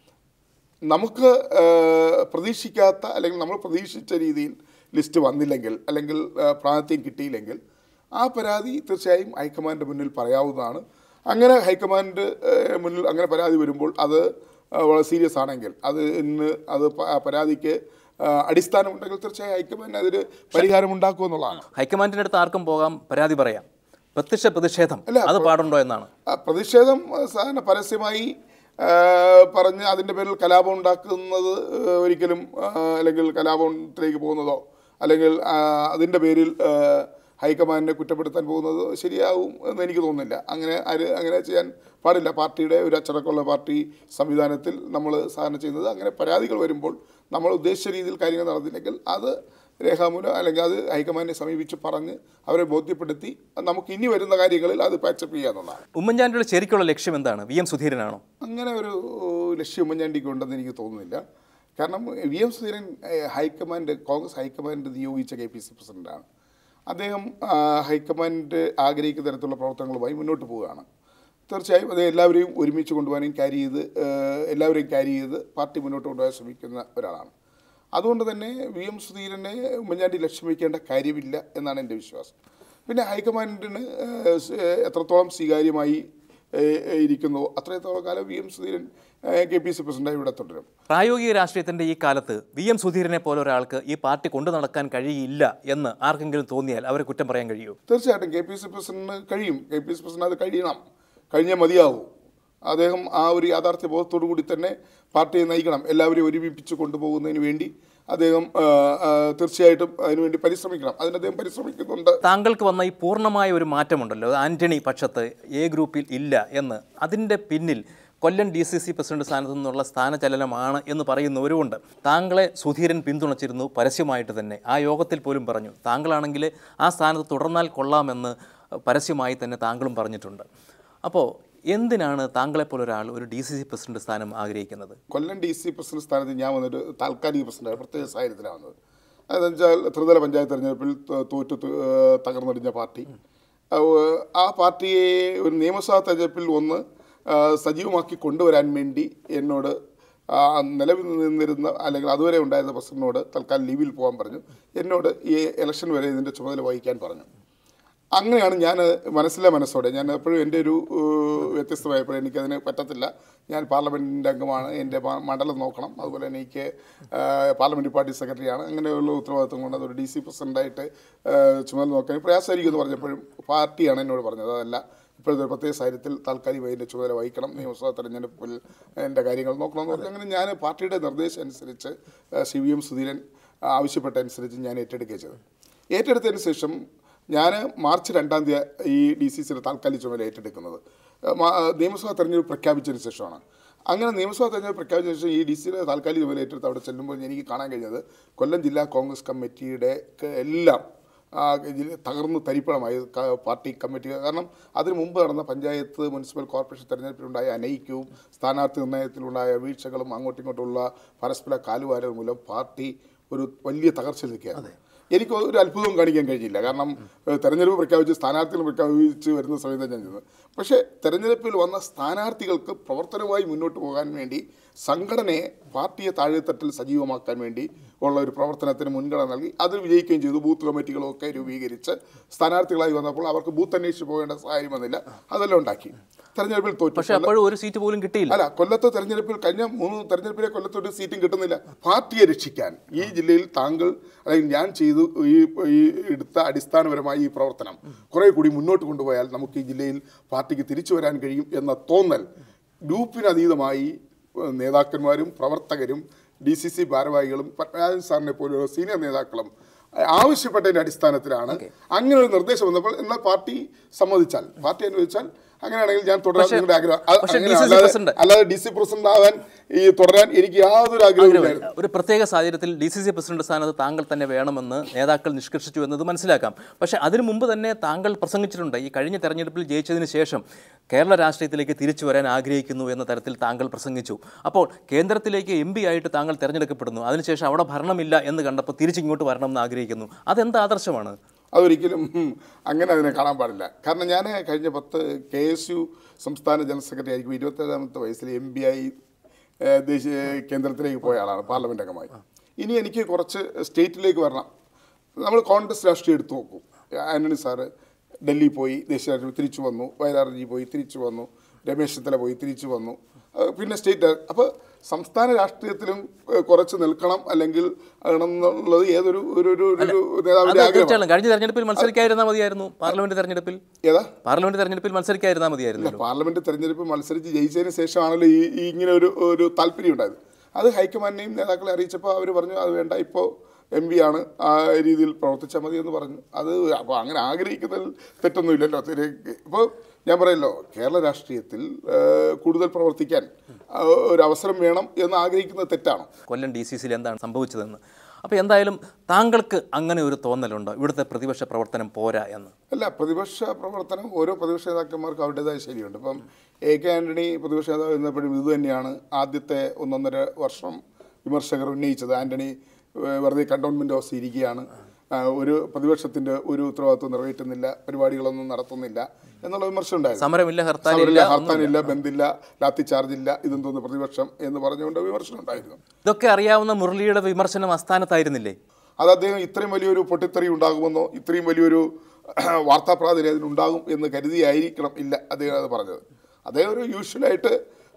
നമുക്ക് ഏഹ്, പ്രതീക്ഷിക്കാത്ത അല്ലെങ്കിൽ നമ്മൾ പ്രതീക്ഷിച്ച രീതിയിൽ ലിസ്റ്റ് വന്നില്ലെങ്കിൽ അല്ലെങ്കിൽ ഏഹ്, പ്രാതിനിധ്യം കിട്ടിയില്ലെങ്കിൽ ആ പരാതി തീർച്ചയായും ഹൈക്കമാൻഡ് മുന്നിൽ പറയാവുന്നതാണ് അങ്ങനെ ഹൈക്കമാൻഡ് ഏഹ്, മുന്നിൽ അങ്ങനെ പരാതി വരുമ്പോൾ അത് ഏഹ്, വളരെ സീരിയസ് ആണെങ്കിൽ അത് ഇന്ന് അത് പ- ആ പരാതിക്ക് ഏഹ്, അടിസ്ഥാനമുണ്ടെങ്കിൽ തീർച്ചയായും ഹൈക്കമാൻഡ് അതിന് പരിഹാരം ഉണ്ടാക്കുമെന്നുള്ളതാണ് ഹൈക്കമാൻഡിൻ്റെ അടുത്ത് ആർക്കും പോകാം പരാതി പറയാം പ്രത്യക്ഷ പ്രതിഷേധം അല്ല, അത് പാടുണ്ടോ എന്നാണ് ആ, പ്രതിഷേധം ആ, സാധാരണ പരസ്യമായി ആ, പറഞ്ഞ് അതിൻ്റെ പേരിൽ കലാപം ഉണ്ടാക്കുന്നത് ആ, ഒരിക്കലും ആ, അല്ലെങ്കിൽ കലാപത്തിലേക്ക് പോകുന്നതോ അല്ലെങ്കിൽ ആ, അതിൻ്റെ പേരിൽ ആ, ഹൈക്കമാൻഡിനെ കുറ്റപ്പെടുത്താൻ പോകുന്നത് ശരിയാവും എന്ന് എനിക്ക് തോന്നുന്നില്ല അങ്ങനെ ആര് അങ്ങനെ ചെയ്യാൻ പാടില്ല പാർട്ടിയുടെ ഒരു അച്ചടക്കമുള്ള പാർട്ടി സംവിധാനത്തിൽ നമ്മൾ സാധാരണ ചെയ്യുന്നത് അങ്ങനെ പരാതികൾ വരുമ്പോൾ നമ്മൾ ഉദ്ദേശിച്ച രീതിയിൽ കാര്യങ്ങൾ നടന്നില്ലെങ്കിൽ അത് രേഖാമൂലം അല്ലെങ്കിൽ അത് ഹൈക്കമാൻഡിനെ സമീപിച്ച് പറഞ്ഞ് അവരെ ബോധ്യപ്പെടുത്തി നമുക്ക് ഇനി വരുന്ന കാര്യങ്ങളിൽ അത് പാച്ചപ്പ് ചെയ്യുക എന്നുള്ളതാണ് ഉമ്മൻചാണ്ടിയുടെ ശരിക്കുള്ള ലക്ഷ്യം എന്താണ് വി എം സുധീരനാണോ അങ്ങനെ ഒരു ലക്ഷ്യം ഉമ്മൻചാണ്ടിക്ക് ഉണ്ടെന്ന് എനിക്ക് തോന്നുന്നില്ല കാരണം വി എം സുധീരൻ ഏഹ്, ഹൈക്കമാൻഡ് കോൺഗ്രസ് ഹൈക്കമാൻഡ് നിയോഗിച്ച കെ പി സി പ്രസിഡന്റാണ് അദ്ദേഹം ആ, ഹൈക്കമാൻഡ് ആഗ്രഹിക്കുന്ന തരത്തിലുള്ള പ്രവർത്തനങ്ങളുമായി മുന്നോട്ട് പോവുകയാണ് തീർച്ചയായും അത് എല്ലാവരെയും ഒരുമിച്ച് കൊണ്ടുപോകാനും ക്യാരി ചെയ്ത് ഏഹ്, എല്ലാവരെയും ക്യാരി ചെയ്ത് പാർട്ടി മുന്നോട്ട് കൊണ്ടുപോകാൻ ശ്രമിക്കുന്ന ഒരാളാണ് അതുകൊണ്ട് തന്നെ വി എം സുധീരനെ ഉമ്മൻചാണ്ടി ലക്ഷ്യം വയ്ക്കേണ്ട കാര്യമില്ല എന്നാണ് എൻ്റെ വിശ്വാസം പിന്നെ ഹൈക്കമാൻഡിന് ഏഹ്, സ്- ഏഹ്, എത്രത്തോളം സ്വീകാര്യമായി ഏഹ്, ഏഹ്, ഇരിക്കുന്നു അത്രത്തോളം കാലം V M Sudheeran K P C പ്രസിഡന്റായി ഇവിടെ തുടരും പ്രായോഗിക രാഷ്ട്രീയത്തിൻ്റെ ഈ കാലത്ത് വി എം സുധീരനെ പോലെ ഒരാൾക്ക് ഈ പാർട്ടി കൊണ്ടു നടക്കാൻ കഴിയില്ല എന്ന് ആർക്കെങ്കിലും തോന്നിയാൽ അവരെ കുറ്റം പറയാൻ കഴിയൂ തീർച്ചയായിട്ടും കെ പി സി പ്രസിഡന്റിന് കഴിയും കെ പി സി പ്രസിഡന്റ് അത് കഴിയണം കഴിഞ്ഞേ മതിയാവൂ അദ്ദേഹം ആ ഒരു യാഥാർത്ഥ്യ ബോധത്തോടു കൂടി തന്നെ പാർട്ടിയെ നയിക്കണം എല്ലാവരെയും ഒരുമിപ്പിച്ച് കൊണ്ടുപോകുന്നതിന് വേണ്ടി അദ്ദേഹം ആ, ആ, തീർച്ചയായിട്ടും അതിനുവേണ്ടി പരിശ്രമിക്കണം അതിന് അദ്ദേഹം പരിശ്രമിക്കുന്നുണ്ട് താങ്കൾക്ക് വന്ന ഈ പൂർണ്ണമായ ഒരു മാറ്റമുണ്ടല്ലോ അത് ആന്റണി പക്ഷത്ത് എ ഗ്രൂപ്പിൽ ഇല്ല എന്ന് അതിൻ്റെ പിന്നിൽ Kollam D C C president സ്ഥാനത്തു നിന്നുള്ള സ്ഥാനചലനമാണ് എന്ന് പറയുന്നവരുമുണ്ട് താങ്കളെ സുധീരൻ പിന്തുണച്ചിരുന്നു പരസ്യമായിട്ട് തന്നെ ആ യോഗത്തിൽ പോലും പറഞ്ഞു താങ്കളാണെങ്കിൽ ആ സ്ഥാനത്ത് തുടർന്നാൽ കൊള്ളാമെന്ന് പരസ്യമായി തന്നെ താങ്കളും പറഞ്ഞിട്ടുണ്ട് അപ്പോൾ എന്തിനാണ് താങ്കളെപ്പോലെ ഒരാൾ ഒരു ഡി സി സി പ്രസിഡന്റ് സ്ഥാനം ആഗ്രഹിക്കുന്നത് കൊല്ലം ഡി സി പ്രസിഡന്റ് സ്ഥാനത്ത് ഞാൻ വന്നൊരു താൽക്കാലിക പ്രസിഡന്റ് പ്രത്യേക സാഹചര്യത്തിലാണ് വന്നത് അതെന്ന് വെച്ചാൽ ത്രിതല പഞ്ചായത്ത് തെരഞ്ഞെടുപ്പിൽ ത- തോറ്റ് തു- ഏഹ് തകർന്നടിഞ്ഞ പാർട്ടി അഹ് ആ പാർട്ടിയെ ഒരു നിയമസഭാ തെരഞ്ഞെടുപ്പിൽ ഒന്ന് ആഹ് സജീവമാക്കി കൊണ്ടുവരാൻ വേണ്ടി എന്നോട് ആ നിലവിൽ നിന്നിരുന്ന അല്ലെങ്കിൽ അതുവരെ ഉണ്ടായിരുന്ന പ്രസിഡന്റിനോട് തൽക്കാലം ലീവിൽ പോകാൻ പറഞ്ഞു എന്നോട് ഈ ഇലക്ഷൻ വരെ ഇതിൻ്റെ ചുമതല വഹിക്കാൻ പറഞ്ഞു അങ്ങനെയാണ് ഞാൻ മനസ്സിലെ മനസ്സോടെ ഞാൻ എപ്പോഴും എൻ്റെ ഒരു ഏഹ്, വ്യത്യസ്തമായ അഭിപ്രായം എനിക്കതിന് പറ്റത്തില്ല ഞാൻ പാർലമെൻറ്റിൻ്റെ അംഗമാണ് എൻ്റെ മ- മണ്ഡലം നോക്കണം അതുപോലെ തന്നെ എനിക്ക് ഏഹ്, പാർലമെൻറ്റ് പാർട്ടി സെക്രട്ടറിയാണ് അങ്ങനെയുള്ള ഉത്തരവാദിത്വം കൊണ്ട് അതൊരു ഡി സി പ്രസിഡൻ്റായിട്ട് ചുമതല നോക്കാൻ പ്രയാസമായിരിക്കും എന്ന് പറഞ്ഞപ്പോഴും പാർട്ടിയാണ് എന്നോട് പറഞ്ഞത് അതല്ല ഇപ്പോഴത്തെ ഒരു പ്രത്യേക സാഹചര്യത്തിൽ താൽക്കാലികമായി എൻ്റെ ചുമതല വഹിക്കണം നിയമസഭാ തെരഞ്ഞെടുപ്പിൽ എൻ്റെ കാര്യങ്ങൾ നോക്കണമെന്ന് പറഞ്ഞു അങ്ങനെ ഞാൻ പാർട്ടിയുടെ നിർദ്ദേശം അനുസരിച്ച് ഏഹ്, സി വി എം സുധീരൻ ആവശ്യപ്പെട്ട അനുസരിച്ച് ഞാൻ ഏറ്റെടുക്കുകയും ചെയ്തത് ഏറ്റെടുത്തതിന് ശേഷം ഞാൻ മാർച്ച് രണ്ടാം തീയതി ഈ ഡി സി സിയുടെ താൽക്കാലിക ചുമതല ഏറ്റെടുക്കുന്നത് ഏഹ് മാ- നിയമസഭാ തെരഞ്ഞെടുപ്പ് പ്രഖ്യാപിച്ചതിന് ശേഷമാണ് അങ്ങനെ നിയമസഭാ തെരഞ്ഞെടുപ്പ് പ്രഖ്യാപിച്ചതിന് ശേഷം ഈ ഡി സിയുടെ താൽക്കാലിക ചുമതല ഏറ്റെടുത്ത് അവിടെ ചെല്ലുമ്പോൾ എനിക്ക് കാണാൻ കഴിഞ്ഞത് കൊല്ലം ജില്ലാ കോൺഗ്രസ് കമ്മിറ്റിയുടെ ക- എല്ലാം ആ, ജില്ല- തകർന്ന് തരിപ്പണമായി ക- പാർട്ടി കമ്മിറ്റി കാരണം അതിനു മുമ്പ് നടന്ന പഞ്ചായത്ത് മുനിസിപ്പൽ കോർപ്പറേഷൻ തെരഞ്ഞെടുപ്പിലുണ്ടായ അനൈക്യവും സ്ഥാനാർത്ഥി നിർണ്ണയത്തിലുണ്ടായ വീഴ്ചകളും അങ്ങോട്ടും ഇങ്ങോട്ടുള്ള പരസ്പര കാലുവാരൽ മൂലം പാർട്ടി ഒരു വലിയ തകർച്ച നിൽക്കുകയാണ് എനിക്ക് ഒരു അത്ഭുതവും കാണിക്കാൻ കഴിഞ്ഞില്ല കാരണം ഏഹ്, തെരഞ്ഞെടുപ്പ് പ്രഖ്യാപിച്ച് സ്ഥാനാർത്ഥികൾ പ്രഖ്യാപിച്ച് വരുന്ന സമയത്ത് ഞാൻ ചെയ്തത് പക്ഷേ തെരഞ്ഞെടുപ്പിൽ വന്ന സ്ഥാനാർത്ഥികൾക്ക് പ്രവർത്തനവുമായി മുന്നോട്ട് പോകാൻ വേണ്ടി സംഘടനയെ പാർട്ടിയെ താഴെത്തട്ടിൽ സജീവമാക്കാൻ വേണ്ടി ഉള്ള ഒരു പ്രവർത്തനത്തിന് മുൻഗണന നൽകി അത് വിജയിക്കുകയും ചെയ്തു ബൂത്ത് കമ്മിറ്റികളും ഒക്കെ രൂപീകരിച്ച് സ്ഥാനാർത്ഥികളായി വന്നപ്പോൾ അവർക്ക് ബൂത്ത് അന്വേഷിച്ച് പോകേണ്ട സാഹചര്യം വന്നില്ല അതെല്ലാം ഉണ്ടാക്കി തെരഞ്ഞെടുപ്പിൽ തോറ്റു പക്ഷെ അപ്പോഴും ഒരു സീറ്റ് പോലും കിട്ടിയില്ല അല്ല കൊല്ലത്തെ തെരഞ്ഞെടുപ്പിൽ കഴിഞ്ഞ മൂന്ന് തെരഞ്ഞെടുപ്പിലെ കൊല്ലത്ത് ഒരു സീറ്റും കിട്ടുന്നില്ല പാർട്ടിയെ രക്ഷിക്കാൻ ഈ ജില്ലയിൽ താങ്കൾ അല്ലെങ്കിൽ ഞാൻ ചെയ്തു ഈ ഈ എടുത്ത അടിസ്ഥാനപരമായ ഈ പ്രവർത്തനം കുറെ കൂടി മുന്നോട്ട് കൊണ്ടുപോയാൽ നമുക്ക് ഈ ജില്ലയിൽ പാർട്ടിക്ക് തിരിച്ചു വരാൻ കഴിയും എന്ന തോന്നൽ ഗ്രൂപ്പിനതീതമായി ഏഹ്, നേതാക്കന്മാരും പ്രവർത്തകരും ഡി സി സി ഭാരവാഹികളും പത്മനാഭൻ സാറിനെ പോലെയുള്ള സീനിയർ നേതാക്കളും അഹ് ആവശ്യപ്പെട്ടതിന്റെ അടിസ്ഥാനത്തിലാണ് അങ്ങനെ ഒരു നിർദ്ദേശം വന്നപ്പോൾ എന്നാൽ പാർട്ടി സമ്മതിച്ചാൽ പാർട്ടി അനുവദിച്ചാൽ അങ്ങനെയാണെങ്കിൽ ഞാൻ തുടരാൻ നിങ്ങളുടെ ആഗ്രഹം അത് പക്ഷേ അങ്ങനെ DCC അല്ലാതെ- പ്രസിഡന്റ് അല്ലാതെ ഡി സി പ്രസിഡന്റ് ആവാൻ ഈ തുടരാൻ എനിക്ക് യാതൊരു ആഗ്രഹമില്ലായിരുന്നു ഒരു പ്രത്യേക സാഹചര്യത്തിൽ ഡി സി സി പ്രസിഡന്റ് സ്ഥാനത്ത് താങ്കൾ തന്നെ വേണമെന്ന് നേതാക്കൾ നിഷ്കർഷിച്ചു എന്നത് മനസ്സിലാക്കാം പക്ഷേ അതിനു മുമ്പ് തന്നെ താങ്കൾ പ്രസംഗിച്ചിട്ടുണ്ട് ഈ കഴിഞ്ഞ തെരഞ്ഞെടുപ്പിൽ ജയിച്ചതിന് ശേഷം കേരള രാഷ്ട്രീയത്തിലേക്ക് തിരിച്ചു വരാൻ ആഗ്രഹിക്കുന്നു എന്ന തരത്തിൽ താങ്കൾ പ്രസംഗിച്ചു അപ്പോൾ കേന്ദ്രത്തിലേക്ക് എം പി ആയിട്ട് താങ്കൾ തിരഞ്ഞെടുക്കപ്പെടുന്നു അതിനുശേഷം അവിടെ ഭരണമില്ല എന്ന് കണ്ടപ്പോൾ തിരിച്ചിങ്ങോട്ട് വരണം എന്ന് ആഗ്രഹിക്കുന്നു അതെന്ത് ആദർശമാണ് അതൊരിക്കലും ഉം, അങ്ങനെ അതിനെ കാണാൻ പാടില്ല കാരണം ഞാൻ കഴിഞ്ഞ പത്ത് കെ എസ് യു സംസ്ഥാന ജനറൽ സെക്രട്ടറി ആയിരിക്കും ഇരുപത്തേഴാമത്തെ വയസ്സിൽ എം പി ആയി ഏഹ്, ദേശീയ കേന്ദ്രത്തിലേക്ക് പോയ ആളാണ് പാർലമെന്റ് അംഗമായി ഇനി എനിക്ക് കുറച്ച് സ്റ്റേറ്റിലേക്ക് വരണം നമ്മൾ കോൺഗ്രസ് രാഷ്ട്രീയം എടുത്തു നോക്കും ആന്റണി സാറ് ഡൽഹി പോയി ദേശീയ രാഷ്ട്രീയം തിരിച്ചു വന്നു വയലാർജി പോയി തിരിച്ചു വന്നു രമേശ് ചെന്നിത്തല പോയി തിരിച്ചു വന്നു അഹ് പിന്നെ സ്റ്റേറ്റ് അപ്പോൾ സംസ്ഥാന രാഷ്ട്രീയത്തിലും ഏഹ്, കുറച്ച് നിൽക്കണം അല്ലെങ്കിൽ ആണെന്നുള്ളത് ഏതൊരു ഒരു ഒരു ഒരു അത് നേതാവിന്റെ ആഗ്രഹമാണ് തീർച്ചയായും കഴിഞ്ഞ തെരഞ്ഞെടുപ്പിൽ മത്സരിക്കാതിരുന്നാൽ മതിയായിരുന്നു പാർലമെന്റ് തെരഞ്ഞെടുപ്പിൽ ഏതാ പാർലമെന്റ് തെരഞ്ഞെടുപ്പിൽ മത്സരിക്കാതിരുന്നാൽ മതിയായിരുന്നു ഇല്ല പാർലമെന്റ് തെരഞ്ഞെടുപ്പ് മത്സരിച്ച് ജയിച്ചതിന് ശേഷമാണല്ലോ ഈ ഈ ഇങ്ങനെ ഒരു ഒരു താല്പര്യം ഉണ്ടായത് അത് ഹൈക്കമാൻഡിനെയും നേതാക്കളെ അറിയിച്ചപ്പോൾ അവർ പറഞ്ഞു അത് വേണ്ട ഇപ്പോൾ എം പി ആണ് ആ രീതിയിൽ പ്രവർത്തിച്ചാൽ മതി എന്ന് പറഞ്ഞു അത് അപ്പോൾ അങ്ങനെ ആഗ്രഹിക്കുന്നതിൽ തെറ്റൊന്നുമില്ലല്ലോ ഇപ്പോൾ ഞാൻ പറയല്ലോ കേരള രാഷ്ട്രീയത്തിൽ ആ, കൂടുതൽ പ്രവർത്തിക്കാൻ ആ, ഒരു അവസരം വേണം എന്ന് ആഗ്രഹിക്കുന്നത് തെറ്റാണോ കൊല്ലം ഡി സി സിയിൽ എന്താണ് സംഭവിച്ചതെന്ന് അപ്പോൾ എന്തായാലും താങ്കൾക്ക് അങ്ങനെ ഒരു തോന്നലുണ്ടോ ഇവിടുത്തെ പ്രതിപക്ഷ പ്രവർത്തനം പോരാ എന്ന് അല്ല പ്രതിപക്ഷ പ്രവർത്തനം ഓരോ പ്രതിപക്ഷ നേതാക്കന്മാർക്കും അവരുടേതായ ശൈലിയുണ്ട് ഇപ്പം എ കെ ആന്റണി പ്രതിപക്ഷ നേതാവ് എന്നപ്പോഴും ഇത് തന്നെയാണ് ആദ്യത്തെ ഒന്നൊന്നര വർഷം വിമർശകർ ഉന്നയിച്ചത് ആന്റണി ഏഹ്, വെറുതെ കണ്ടോൺമെന്റ് ഹൗസ് ഇരിക്കുകയാണ് ആ, ഒരു പ്രതിപക്ഷത്തിന്റെ ഒരു ഉത്തരവാദിത്വം നിറവേറ്റുന്നില്ല പരിപാടികളൊന്നും നടത്തുന്നില്ല എന്നുള്ള വിമർശനം ഉണ്ടായിരുന്നു സമരമില്ല ഹർത്താലില്ല സമരമില്ല ഹർത്താനില്ല ബന്ദില്ല ലാത്തി ചാർജില്ല ഇതും തോന്നുന്നു പ്രതിപക്ഷം എന്ന് പറഞ്ഞുകൊണ്ട് വിമർശനം ഉണ്ടായിരുന്നു ഇതൊക്കെ അറിയാവുന്ന മുരളിയുടെ വിമർശനം അസ്ഥാനത്തായിരുന്നില്ലേ അത് അദ്ദേഹം ഇത്രയും വലിയൊരു പൊട്ടിത്തെറി ഉണ്ടാകുമെന്നോ ഇത്രയും വലിയൊരു വാർത്താ പ്രാതിനിധ്യം അതിനുണ്ടാകും എന്ന് കരുതിയായിരിക്കണം ഇല്ല അദ്ദേഹം അത് പറഞ്ഞത് അദ്ദേഹം ഒരു യൂഷ്വലായിട്ട്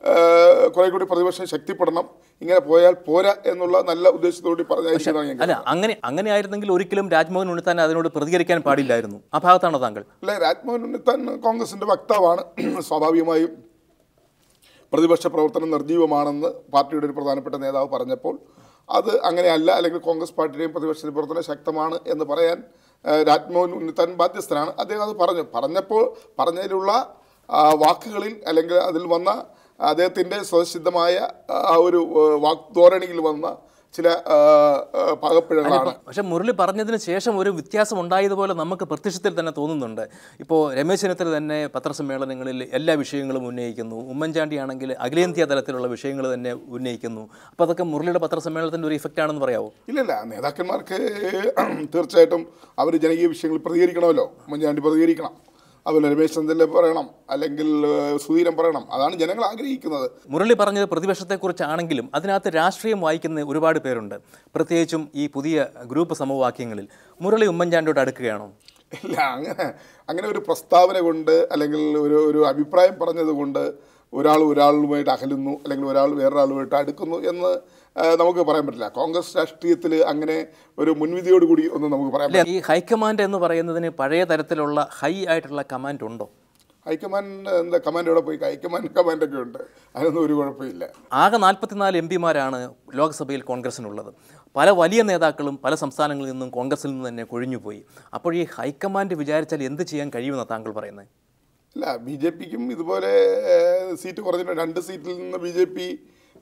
കുറെ കൂടി പ്രതിപക്ഷം ശക്തിപ്പെടണം ഇങ്ങനെ പോയാൽ പോരാ എന്നുള്ള നല്ല ഉദ്ദേശത്തോടെ പറഞ്ഞായിരിക്കണം ഞാൻ അല്ല അങ്ങനെ അങ്ങനെ ആയിരുന്നെങ്കിൽ ഒരിക്കലും രാജ്മോഹൻ ഉണ്ണിത്താൻ അതിനോട് പ്രതികരിക്കാൻ പാടില്ലായിരുന്നു ആ ഭാഗത്താണോ താങ്കൾ അല്ലെ രാജ്മോഹൻ ഉണ്ണിത്താൻ കോൺഗ്രസിന്റെ വക്താവാണ് സ്വാഭാവികമായും പ്രതിപക്ഷ പ്രവർത്തനം നിർജീവമാണെന്ന് പാർട്ടിയുടെ ഒരു പ്രധാനപ്പെട്ട നേതാവ് പറഞ്ഞപ്പോൾ അത് അങ്ങനെയല്ല അല്ലെങ്കിൽ കോൺഗ്രസ് പാർട്ടിയുടെയും പ്രതിപക്ഷ പ്രവർത്തനം ശക്തമാണ് എന്ന് പറയാൻ ആ, രാജ്മോഹൻ ഉണ്ണിത്താൻ ബാധ്യസ്ഥനാണ് അദ്ദേഹം അത് പറഞ്ഞു പറഞ്ഞപ്പോൾ പറഞ്ഞതിലുള്ള ആ, വാക്കുകളിൽ അല്ലെങ്കിൽ അതിൽ വന്ന അദ്ദേഹത്തിൻ്റെ സ്വതസിദ്ധമായ ആ ഒരു ആ, വാഗ്ധോരണിയിൽ വന്ന ചില ആ, ആ, പാകപ്പിഴകളാണ് പക്ഷെ മുരളി പറഞ്ഞതിന് ശേഷം ഒരു വ്യത്യാസം ഉണ്ടായതുപോലെ നമുക്ക് പ്രത്യക്ഷത്തിൽ തന്നെ തോന്നുന്നുണ്ട് ഇപ്പോൾ രമേശ് ചെന്നിത്തല തന്നെ പത്രസമ്മേളനങ്ങളിൽ എല്ലാ വിഷയങ്ങളും ഉന്നയിക്കുന്നു ഉമ്മൻചാണ്ടി ആണെങ്കിൽ അഖിലേന്ത്യാ തലത്തിലുള്ള വിഷയങ്ങൾ തന്നെ ഉന്നയിക്കുന്നു അപ്പോൾ അതൊക്കെ മുരളിയുടെ പത്രസമ്മേളനത്തിൻ്റെ ഒരു ഇഫക്റ്റ് ആണെന്ന് പറയാമോ ഇല്ലല്ല നേതാക്കന്മാർക്ക് തീർച്ചയായിട്ടും അവർ ജനകീയ വിഷയങ്ങളിൽ പ്രതികരിക്കണമല്ലോ ഉമ്മൻചാണ്ടി പ്രതികരിക്കണം അതുപോലെ രമേശ് ചെന്നിത്തല പറയണം അല്ലെങ്കിൽ ഏഹ്, സുധീരൻ പറയണം അതാണ് ജനങ്ങൾ ആഗ്രഹിക്കുന്നത് മുരളി പറഞ്ഞത് പ്രതിപക്ഷത്തെക്കുറിച്ചാണെങ്കിലും അതിനകത്ത് രാഷ്ട്രീയം വായിക്കുന്ന ഒരുപാട് പേരുണ്ട് പ്രത്യേകിച്ചും ഈ പുതിയ ഗ്രൂപ്പ് സമവാക്യങ്ങളിൽ മുരളി ഉമ്മൻചാണ്ടിയോട് അടുക്കുകയാണോ ഇല്ല അങ്ങനെ അങ്ങനെ ഒരു പ്രസ്താവന കൊണ്ട് അല്ലെങ്കിൽ ഒരു ഒരു അഭിപ്രായം പറഞ്ഞത് കൊണ്ട് ഒരാൾ ഒരാളുമായിട്ട് അകലുന്നു അല്ലെങ്കിൽ ഒരാൾ വേറൊരാളുമായിട്ട് അടുക്കുന്നു എന്ന് ആ, നമുക്ക് പറയാൻ പറ്റില്ല കോൺഗ്രസ് രാഷ്ട്രീയത്തിൽ അങ്ങനെ ഒരു മുൻവിധിയോടുകൂടി ഒന്നും നമുക്ക് പറയാൻ അല്ലെ ഈ ഹൈക്കമാൻഡ് എന്ന് പറയുന്നതിന് പഴയ തരത്തിലുള്ള ഹൈ ആയിട്ടുള്ള കമാൻഡ് ഉണ്ടോ ഹൈക്കമാൻഡ് എന്താ കമാൻഡ് എവിടെ പോയി ഹൈക്കമാൻഡ് കമാൻഡൊക്കെ ഉണ്ട് അതിനൊന്നും ഒരു കുഴപ്പമില്ല ആകെ നാൽപ്പത്തിനാല് എം പിമാരാണ് ലോക്സഭയിൽ കോൺഗ്രസിനുള്ളത് പല വലിയ നേതാക്കളും പല സംസ്ഥാനങ്ങളിൽ നിന്നും കോൺഗ്രസിൽ നിന്ന് തന്നെ കൊഴിഞ്ഞുപോയി അപ്പോൾ ഈ ഹൈക്കമാൻഡ് വിചാരിച്ചാൽ എന്ത് ചെയ്യാൻ കഴിയുമെന്നാണ് താങ്കൾ പറയുന്നത് അല്ല ബി ജെ പിക്കും ഇതുപോലെ ഏഹ്, സീറ്റ് കുറഞ്ഞിട്ടുണ്ട് രണ്ട് സീറ്റിൽ നിന്ന് ബി ജെ പി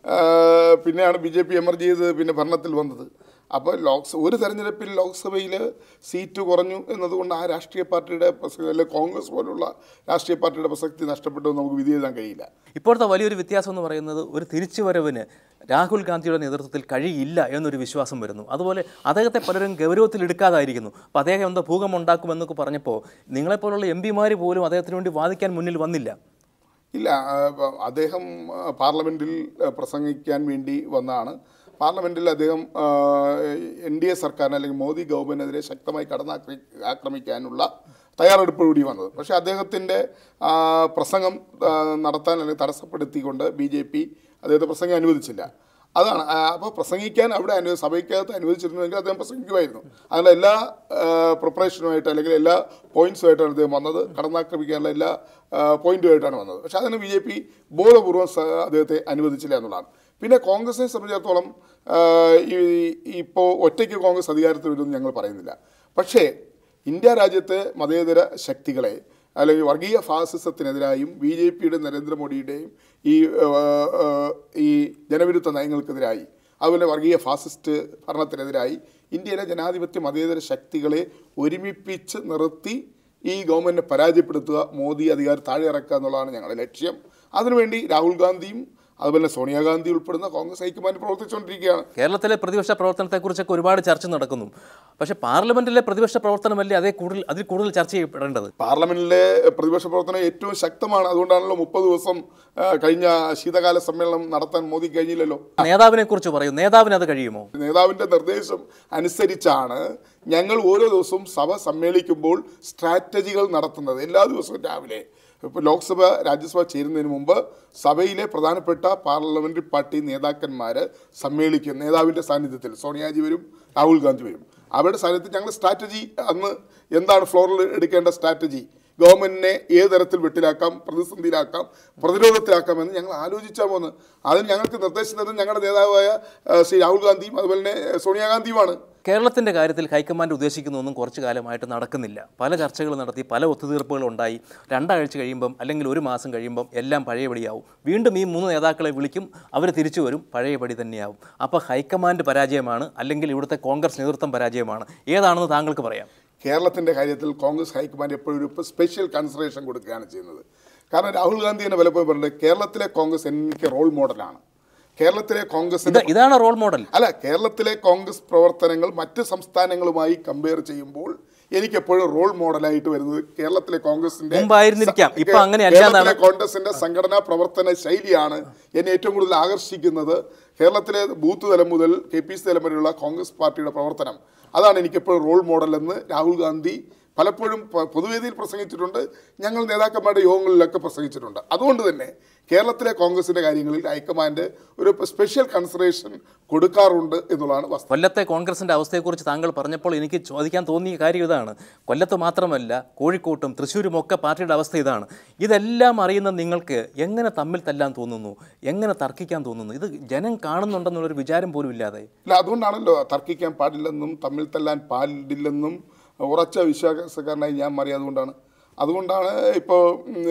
പിന്നെയാണ് ബി ജെ പി എമർജ് ചെയ്ത് പിന്നെ ഭരണത്തിൽ വന്നത് അപ്പോൾ ലോക്സ ഒരു തെരഞ്ഞെടുപ്പിൽ ലോക്സഭയിൽ സീറ്റ് കുറഞ്ഞു എന്നതുകൊണ്ട് ആ രാഷ്ട്രീയ പാർട്ടിയുടെ പ്രസക്തി അല്ലെങ്കിൽ കോൺഗ്രസ് പോലുള്ള രാഷ്ട്രീയ പാർട്ടിയുടെ പ്രസക്തി നഷ്ടപ്പെട്ടു എന്ന് നമുക്ക് വിധി എഴുതാൻ കഴിയില്ല ഇപ്പോഴത്തെ വലിയൊരു വ്യത്യാസം എന്ന് പറയുന്നത് ഒരു തിരിച്ചുവരവിന് രാഹുൽ ഗാന്ധിയുടെ നേതൃത്വത്തിൽ കഴിയില്ല എന്നൊരു വിശ്വാസം വരുന്നു അതുപോലെ അദ്ദേഹത്തെ പലരും ഗൗരവത്തിൽ എടുക്കാതായിരിക്കുന്നു അപ്പോൾ അദ്ദേഹം എന്തോ ഭൂകമ്പം ഉണ്ടാക്കുമെന്നൊക്കെ പറഞ്ഞപ്പോൾ നിങ്ങളെപ്പോലുള്ള എം പിമാർ പോലും അദ്ദേഹത്തിന് വേണ്ടി വാദിക്കാൻ മുന്നിൽ വന്നില്ല ഇല്ല ആ, പ- അദ്ദേഹം ആ, പാർലമെൻറ്റിൽ ആ, പ്രസംഗിക്കാൻ വേണ്ടി വന്നതാണ് പാർലമെന്റിൽ അദ്ദേഹം എൻ ഡി എ സർക്കാരിന് അല്ലെങ്കിൽ മോദി ഗവൺമെന്റിനെതിരെ ശക്തമായി കടന്നാക്രമി ആക്രമിക്കാനുള്ള തയ്യാറെടുപ്പോടുകൂടി വന്നത് പക്ഷേ അദ്ദേഹത്തിൻ്റെ ആ, പ്രസംഗം ആ, നടത്താൻ അല്ലെങ്കിൽ തടസ്സപ്പെടുത്തിക്കൊണ്ട് ബി ജെ പി അദ്ദേഹത്തെ പ്രസംഗം അനുവദിച്ചില്ല അതാണ് അപ്പോൾ പ്രസംഗിക്കാൻ അവിടെ അനു സഭയ്ക്കകത്ത് അനുവദിച്ചിരുന്നുവെങ്കിൽ അദ്ദേഹം പ്രസംഗിക്കുമായിരുന്നു അതിനുള്ള എല്ലാ പ്രിപ്പറേഷനുമായിട്ട് അല്ലെങ്കിൽ എല്ലാ പോയിന്റ്സുമായിട്ടാണ് അദ്ദേഹം വന്നത് കടന്നാക്രമിക്കാനുള്ള എല്ലാ പോയിന്റുമായിട്ടാണ് വന്നത് പക്ഷേ അതിന് ബി ജെ പി ബോധപൂർവ്വം സ- അദ്ദേഹത്തെ അനുവദിച്ചില്ല എന്നുള്ളതാണ് പിന്നെ കോൺഗ്രസിനെ സംബന്ധിച്ചിടത്തോളം ആ, ഈ ഇപ്പോൾ ഒറ്റയ്ക്ക് കോൺഗ്രസ് അധികാരത്തിൽ വരുമെന്ന് ഞങ്ങൾ പറയുന്നില്ല പക്ഷേ ഇന്ത്യ രാജ്യത്തെ മതേതര ശക്തികളെ അല്ലെങ്കിൽ വർഗീയ ഫാസിസത്തിനെതിരായും ബി ജെ പിയുടെ നരേന്ദ്രമോദിയുടെയും ഈ ആ, ആ, ഈ ജനവിരുദ്ധ നയങ്ങൾക്കെതിരായി അതുപോലെ വർഗീയ ഫാസിസ്റ്റ് ഭരണത്തിനെതിരായി ഇന്ത്യയിലെ ജനാധിപത്യ മതേതര ശക്തികളെ ഒരുമിപ്പിച്ച് നിർത്തി ഈ ഗവൺമെൻറ്റിനെ പരാജയപ്പെടുത്തുക മോദി അധികാരം താഴെ ഇറക്കുക എന്നുള്ളതാണ് ഞങ്ങളുടെ ലക്ഷ്യം അതിനുവേണ്ടി രാഹുൽ ഗാന്ധിയും അതുപോലെ സോണിയാഗാന്ധി ഉൾപ്പെടുന്ന കോൺഗ്രസ് ഹൈക്കമാൻഡ് പ്രവർത്തിച്ചുകൊണ്ടിരിക്കുകയാണ് കേരളത്തിലെ പ്രതിപക്ഷ പ്രവർത്തനത്തെക്കുറിച്ചൊക്കെ ഒരുപാട് ചർച്ച നടക്കുന്നു പക്ഷേ പാർലമെന്റിലെ പ്രതിപക്ഷ പ്രവർത്തനമല്ലേ അതേ കൂടുതൽ അതിൽ കൂടുതൽ ചർച്ച ചെയ്യപ്പെടേണ്ടത് പാർലമെന്റിലെ പ്രതിപക്ഷ പ്രവർത്തനം ഏറ്റവും ശക്തമാണ് അതുകൊണ്ടാണല്ലോ മുപ്പത് ദിവസം ആ, കഴിഞ്ഞ ശീതകാല സമ്മേളനം നടത്താൻ മോദി കഴിഞ്ഞില്ലല്ലോ നേതാവിനെ കുറിച്ച് പറയൂ നേതാവിന് അത് കഴിയുമോ നേതാവിന്റെ നിർദ്ദേശം അനുസരിച്ചാണ് ഞങ്ങൾ ഓരോ ദിവസവും സഭ സമ്മേളിക്കുമ്പോൾ സ്ട്രാറ്റജികൾ നടത്തുന്നത് എല്ലാ ദിവസവും രാവിലെ ഇപ്പോൾ ലോക്സഭ രാജ്യസഭ ചേരുന്നതിന് മുമ്പ് സഭയിലെ പ്രധാനപ്പെട്ട പാർലമെന്ററി പാർട്ടി നേതാക്കന്മാർ സമ്മേളിക്കും നേതാവിൻ്റെ സാന്നിധ്യത്തിൽ സോണിയാജി വരും രാഹുൽ ഗാന്ധി വരും അവരുടെ സാന്നിധ്യത്തിൽ ഞങ്ങൾ സ്ട്രാറ്റജി അന്ന് എന്താണ് ഫ്ലോറിൽ എടുക്കേണ്ട സ്ട്രാറ്റജി ഗവൺമെന്റിനെ ഏത് തരത്തിൽ വെട്ടിലാക്കാം പ്രതിസന്ധിയിലാക്കാം പ്രതിരോധത്തിലാക്കാം എന്ന് ഞങ്ങൾ ആലോചിച്ചാൽ പോകുന്നത് അതിന് ഞങ്ങൾക്ക് നിർദ്ദേശം തരുന്നത് ഞങ്ങളുടെ നേതാവായ ആ, ശ്രീ രാഹുൽ ഗാന്ധിയും അതുപോലെ തന്നെ സോണിയാഗാന്ധിയുമാണ് കേരളത്തിൻ്റെ കാര്യത്തിൽ ഹൈക്കമാൻഡ് ഉദ്ദേശിക്കുന്നൊന്നും കുറച്ച് കാലമായിട്ട് നടക്കുന്നില്ല പല ചർച്ചകൾ നടത്തി പല ഒത്തുതീർപ്പുകളും ഉണ്ടായി രണ്ടാഴ്ച കഴിയുമ്പം അല്ലെങ്കിൽ ഒരു മാസം കഴിയുമ്പം എല്ലാം പഴയപടിയാവും വീണ്ടും ഈ മൂന്ന് നേതാക്കളെ വിളിക്കും അവർ തിരിച്ചു വരും പഴയപടി തന്നെയാവും അപ്പോൾ ഹൈക്കമാൻഡ് പരാജയമാണ് അല്ലെങ്കിൽ ഇവിടുത്തെ കോൺഗ്രസ് നേതൃത്വം പരാജയമാണ് ഏതാണെന്ന് താങ്കൾക്ക് പറയാം കേരളത്തിൻ്റെ കാര്യത്തിൽ കോൺഗ്രസ് ഹൈക്കമാൻഡ് എപ്പോഴും ഒരു സ്പെഷ്യൽ കൺസിഡറേഷൻ കൊടുക്കുകയാണ് ചെയ്യുന്നത് കാരണം രാഹുൽ ഗാന്ധി തന്നെ പലപ്പോഴും പറഞ്ഞിട്ട് കേരളത്തിലെ കോൺഗ്രസ് എനിക്ക് റോൾ മോഡലാണ് കേരളത്തിലെ ഇത് കോൺഗ്രസിന്റെ ഇതാണ് റോൾ മോഡൽ അല്ല കേരളത്തിലെ കോൺഗ്രസ് പ്രവർത്തനങ്ങൾ മറ്റ് സംസ്ഥാനങ്ങളുമായി കമ്പയർ ചെയ്യുമ്പോൾ എനിക്ക് എപ്പോഴും റോൾ മോഡലായിട്ട് വരുന്നത് കേരളത്തിലെ കോൺഗ്രസിന്റെ മുമ്പായിരുന്നിരിക്കാം. ഇപ്പൊ അങ്ങനെയല്ല എന്നാണ് കേരളത്തിലെ കോൺഗ്രസിന്റെ സംഘടനാ പ്രവർത്തന ശൈലിയാണ് എന്നെ ഏറ്റവും കൂടുതൽ ആകർഷിക്കുന്നത് കേരളത്തിലെ ബൂത്ത് തലം മുതൽ കെ പി സി തലം വരെയുള്ള കോൺഗ്രസ് പാർട്ടിയുടെ പ്രവർത്തനം അതാണ് എനിക്കെപ്പോഴും റോൾ മോഡൽ എന്ന് രാഹുൽ ഗാന്ധി പലപ്പോഴും പ- പൊതുവേദിയിൽ പ്രസംഗിച്ചിട്ടുണ്ട് ഞങ്ങൾ നേതാക്കന്മാരുടെ യോഗങ്ങളിലൊക്കെ പ്രസംഗിച്ചിട്ടുണ്ട് അതുകൊണ്ട് തന്നെ കേരളത്തിലെ കോൺഗ്രസിന്റെ കാര്യങ്ങളിൽ ഹൈക്കമാൻഡ് ഒരു സ്പെഷ്യൽ കൺസിഡറേഷൻ കൊടുക്കാറുണ്ട് എന്നുള്ളതാണ് വസ്തുത കൊല്ലത്തെ കോൺഗ്രസിൻ്റെ അവസ്ഥയെക്കുറിച്ച് താങ്കൾ പറഞ്ഞപ്പോൾ എനിക്ക് ചോദിക്കാൻ തോന്നിയ കാര്യം ഇതാണ് കൊല്ലത്ത് മാത്രമല്ല കോഴിക്കോട്ടും തൃശ്ശൂരും ഒക്കെ പാർട്ടിയുടെ അവസ്ഥ ഇതാണ് ഇതെല്ലാം അറിയുന്ന നിങ്ങൾക്ക് എങ്ങനെ തമ്മിൽ തല്ലാൻ തോന്നുന്നു എങ്ങനെ തർക്കിക്കാൻ തോന്നുന്നു ഇത് ജനം കാണുന്നുണ്ടെന്നുള്ളൊരു വിചാരം പോലും ഇല്ലാതെ ഇല്ല അതുകൊണ്ടാണല്ലോ തർക്കിക്കാൻ പാടില്ലെന്നും തമ്മിൽ തല്ലാൻ പാടില്ലെന്നും ഉറച്ച വിശ്വാസക്കാരനായി ഞാൻ മാറിയത് അതുകൊണ്ടാണ് അതുകൊണ്ടാണ് ഇപ്പോൾ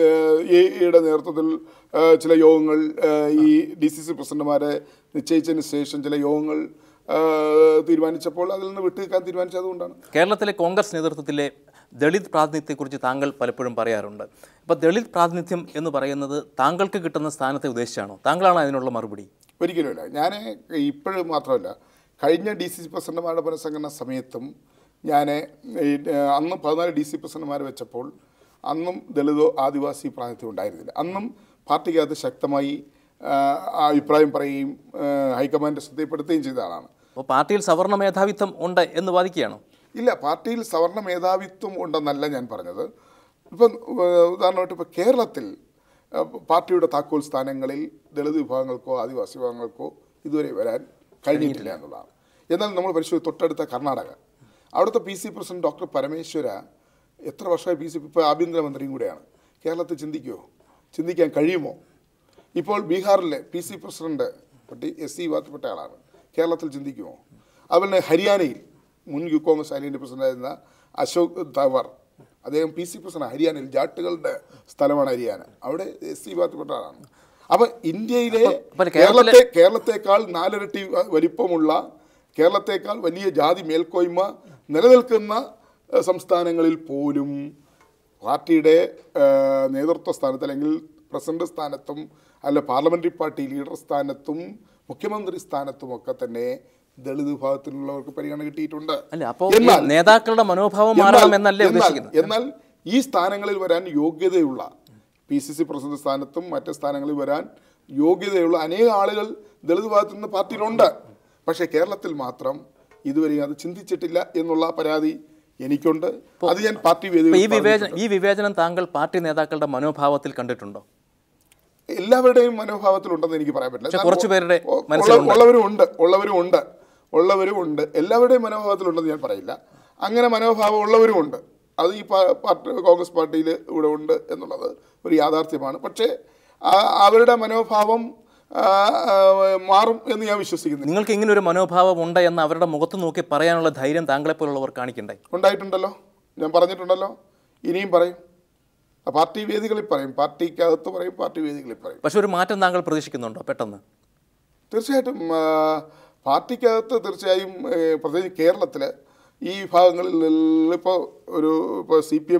ഈയുടെ നേതൃത്വത്തിൽ ആ, ചില യോഗങ്ങൾ ആ, ഈ ഡി സി സി പ്രസിഡന്റുമാരെ നിശ്ചയിച്ചതിന് ശേഷം ചില യോഗങ്ങൾ ആ, തീരുമാനിച്ചപ്പോൾ അതിൽ നിന്ന് വിട്ടുനിൽക്കാൻ തീരുമാനിച്ചത് അതുകൊണ്ടാണ് കേരളത്തിലെ കോൺഗ്രസ് നേതൃത്വത്തിലെ ദളിത് പ്രാതിനിധ്യത്തെക്കുറിച്ച് താങ്കൾ പലപ്പോഴും പറയാറുണ്ട് അപ്പോൾ ദളിത് പ്രാതിനിധ്യം എന്ന് പറയുന്നത് താങ്കൾക്ക് കിട്ടുന്ന സ്ഥാനത്തെ ഉദ്ദേശിച്ചാണോ താങ്കളാണ് അതിനുള്ള മറുപടി ഒരിക്കലുമില്ല ഞാൻ ഇപ്പോഴും മാത്രമല്ല കഴിഞ്ഞ ഡി സി സി പ്രസിഡന്റുമാരുടെ പുനഃസംഘടന സമയത്തും ഞാൻ അന്ന് പതിനാല് ഡി സി പ്രസിഡന്റുമാരെ വെച്ചപ്പോൾ അന്നും ദളിതോ ആദിവാസി പ്രാതിനിധ്യം ഉണ്ടായിരുന്നില്ല അന്നും പാർട്ടിക്കകത്ത് ശക്തമായി ആ, ആ അഭിപ്രായം പറയുകയും ആ, ഹൈക്കമാൻഡ് ശ്രദ്ധയിൽപ്പെടുത്തുകയും ചെയ്ത ആളാണ് അപ്പോൾ പാർട്ടിയിൽ സവർണ്ണ മേധാവിത്വം ഉണ്ട് എന്ന് വാദിക്കുകയാണോ ഇല്ല പാർട്ടിയിൽ സവർണ്ണ മേധാവിത്വം ഉണ്ടെന്നല്ല ഞാൻ പറഞ്ഞത് ഇപ്പം ഏഹ്, ഉദാഹരണമായിട്ട് ഇപ്പോൾ കേരളത്തിൽ ഏഹ്, പാർട്ടിയുടെ താക്കോൽ സ്ഥാനങ്ങളിൽ ദളിത് വിഭാഗങ്ങൾക്കോ ആദിവാസി വിഭാഗങ്ങൾക്കോ ഇതുവരെ വരാൻ കഴിഞ്ഞിട്ടില്ല എന്നുള്ളതാണ് എന്നാൽ നമ്മൾ പരിശോധി തൊട്ടടുത്ത കർണാടക അവിടുത്തെ P C president doctor Parameshwara എത്ര വർഷമായി പി സി ഇപ്പോൾ ആഭ്യന്തരമന്ത്രിയും കൂടെയാണ് കേരളത്തിൽ ചിന്തിക്കുമോ ചിന്തിക്കാൻ കഴിയുമോ ഇപ്പോൾ ബീഹാറിലെ പി സി പ്രസിഡന്റ് പട്ടി എസ് സി വിഭാഗത്തിൽപ്പെട്ട ആളാണ് കേരളത്തിൽ ചിന്തിക്കുമോ അതുപോലെ തന്നെ ഹരിയാനയിൽ മുൻ യു കോൺഗ്രസ് ഹരിയാന പ്രസിഡന്റായിരുന്ന അശോക് തവർ അദ്ദേഹം പി സി പ്രസിഡന്റ് ഹരിയാനയിൽ ജാട്ടുകളുടെ സ്ഥലമാണ് ഹരിയാന അവിടെ എസ് സി വിഭാഗത്തിൽപ്പെട്ട ആളാണ് അപ്പം ഇന്ത്യയിലെ അപ്പോൾ കേരളത്തിലെ- കേരളത്തെ കേരളത്തെക്കാൾ നാലിരട്ടി വ- വലിപ്പമുള്ള കേരളത്തെക്കാൾ വലിയ ജാതി മേൽക്കോയ്മ നിലനിൽക്കുന്ന ഏഹ്, സംസ്ഥാനങ്ങളിൽ പോലും പാർട്ടിയുടെ ഏഹ്, നേതൃത്വ സ്ഥാനത്ത് അല്ലെങ്കിൽ പ്രസിഡന്റ് സ്ഥാനത്തും അല്ല പാർലമെന്ററി പാർട്ടി ലീഡർ സ്ഥാനത്തും മുഖ്യമന്ത്രി സ്ഥാനത്തും ഒക്കെ തന്നെ ദളിത് വിഭാഗത്തിലുള്ളവർക്ക് പരിഗണന കിട്ടിയിട്ടുണ്ട് അല്ല അപ്പോൾ എന്നാൽ- നേതാക്കളുടെ മനോഭാവം എന്നാൽ- മാറണം എന്നല്ലേ എന്നാൽ- ഉദ്ദേശിക്കുന്നത് എന്നാൽ ഈ സ്ഥാനങ്ങളിൽ വരാൻ യോഗ്യതയുള്ള പി സി സി പ്രസിഡന്റ് സ്ഥാനത്തും മറ്റ് സ്ഥാനങ്ങളിൽ വരാൻ യോഗ്യതയുള്ള അനേക ആളുകൾ ദളിത് വിഭാഗത്തിൽ നിന്ന് പാർട്ടിയിലുണ്ട് പക്ഷേ കേരളത്തിൽ മാത്രം ഇതുവരെയും അത് ചിന്തിച്ചിട്ടില്ല എന്നുള്ള പരാതി എനിക്കുണ്ട് അത് ഞാൻ പാർട്ടി ഇപ്പൊ ഈ വേദിയിൽ വിവേചനം ഈ വിവേചനം താങ്കൾ പാർട്ടി നേതാക്കളുടെ മനോഭാവത്തിൽ കണ്ടിട്ടുണ്ടോ എല്ലാവരുടെയും മനോഭാവത്തിലുണ്ടെന്ന് എനിക്ക് പറയാൻ പറ്റില്ല പക്ഷെ കുറച്ച് പേരുടെ ഉള്ള- മനസ്സിലുണ്ട്. ഉള്ളവരും ഉണ്ട് ഉള്ളവരും ഉണ്ട് ഉള്ളവരും ഉണ്ട് എല്ലാവരുടെയും മനോഭാവത്തിലുണ്ടെന്ന് ഞാൻ പറയില്ല അങ്ങനെ മനോഭാവം ഉള്ളവരും ഉണ്ട് അത് ഈ പാ- പാർട്ടി കോൺഗ്രസ് പാർട്ടിയിൽ ഇവിടെ ഉണ്ട് എന്നുള്ളത് ഒരു യാഥാർത്ഥ്യമാണ് പക്ഷേ ആ- അവരുടെ മനോഭാവം ആ, ആ, മാറും എന്ന് ഞാൻ വിശ്വസിക്കുന്നില്ല നിങ്ങൾക്ക് ഇങ്ങനെ ഒരു മനോഭാവം ഉണ്ട് എന്ന് അവരുടെ മുഖത്ത് നോക്കി പറയാനുള്ള ധൈര്യം താങ്കളെപ്പോലുള്ളവർ കാണിക്കണ്ടേ ഉണ്ടായിട്ടുണ്ടല്ലോ ഞാൻ പറഞ്ഞിട്ടുണ്ടല്ലോ ഇനിയും പറയും ആ പാർട്ടി വേദികളിൽ പറയും പാർട്ടിക്കകത്ത് പറയും പാർട്ടി വേദികളിൽ പറയും പക്ഷെ ഒരു മാറ്റം താങ്കൾ പ്രതീക്ഷിക്കുന്നുണ്ടോ പെട്ടെന്ന് തീർച്ചയായിട്ടും ആ, പാർട്ടിക്കകത്ത് തീർച്ചയായും ഏ, പ്രത്യേകിച്ച് കേരളത്തിൽ ഈ ഭാഗങ്ങളിൽ ഇപ്പോൾ ഒരു ഇപ്പോൾ C P M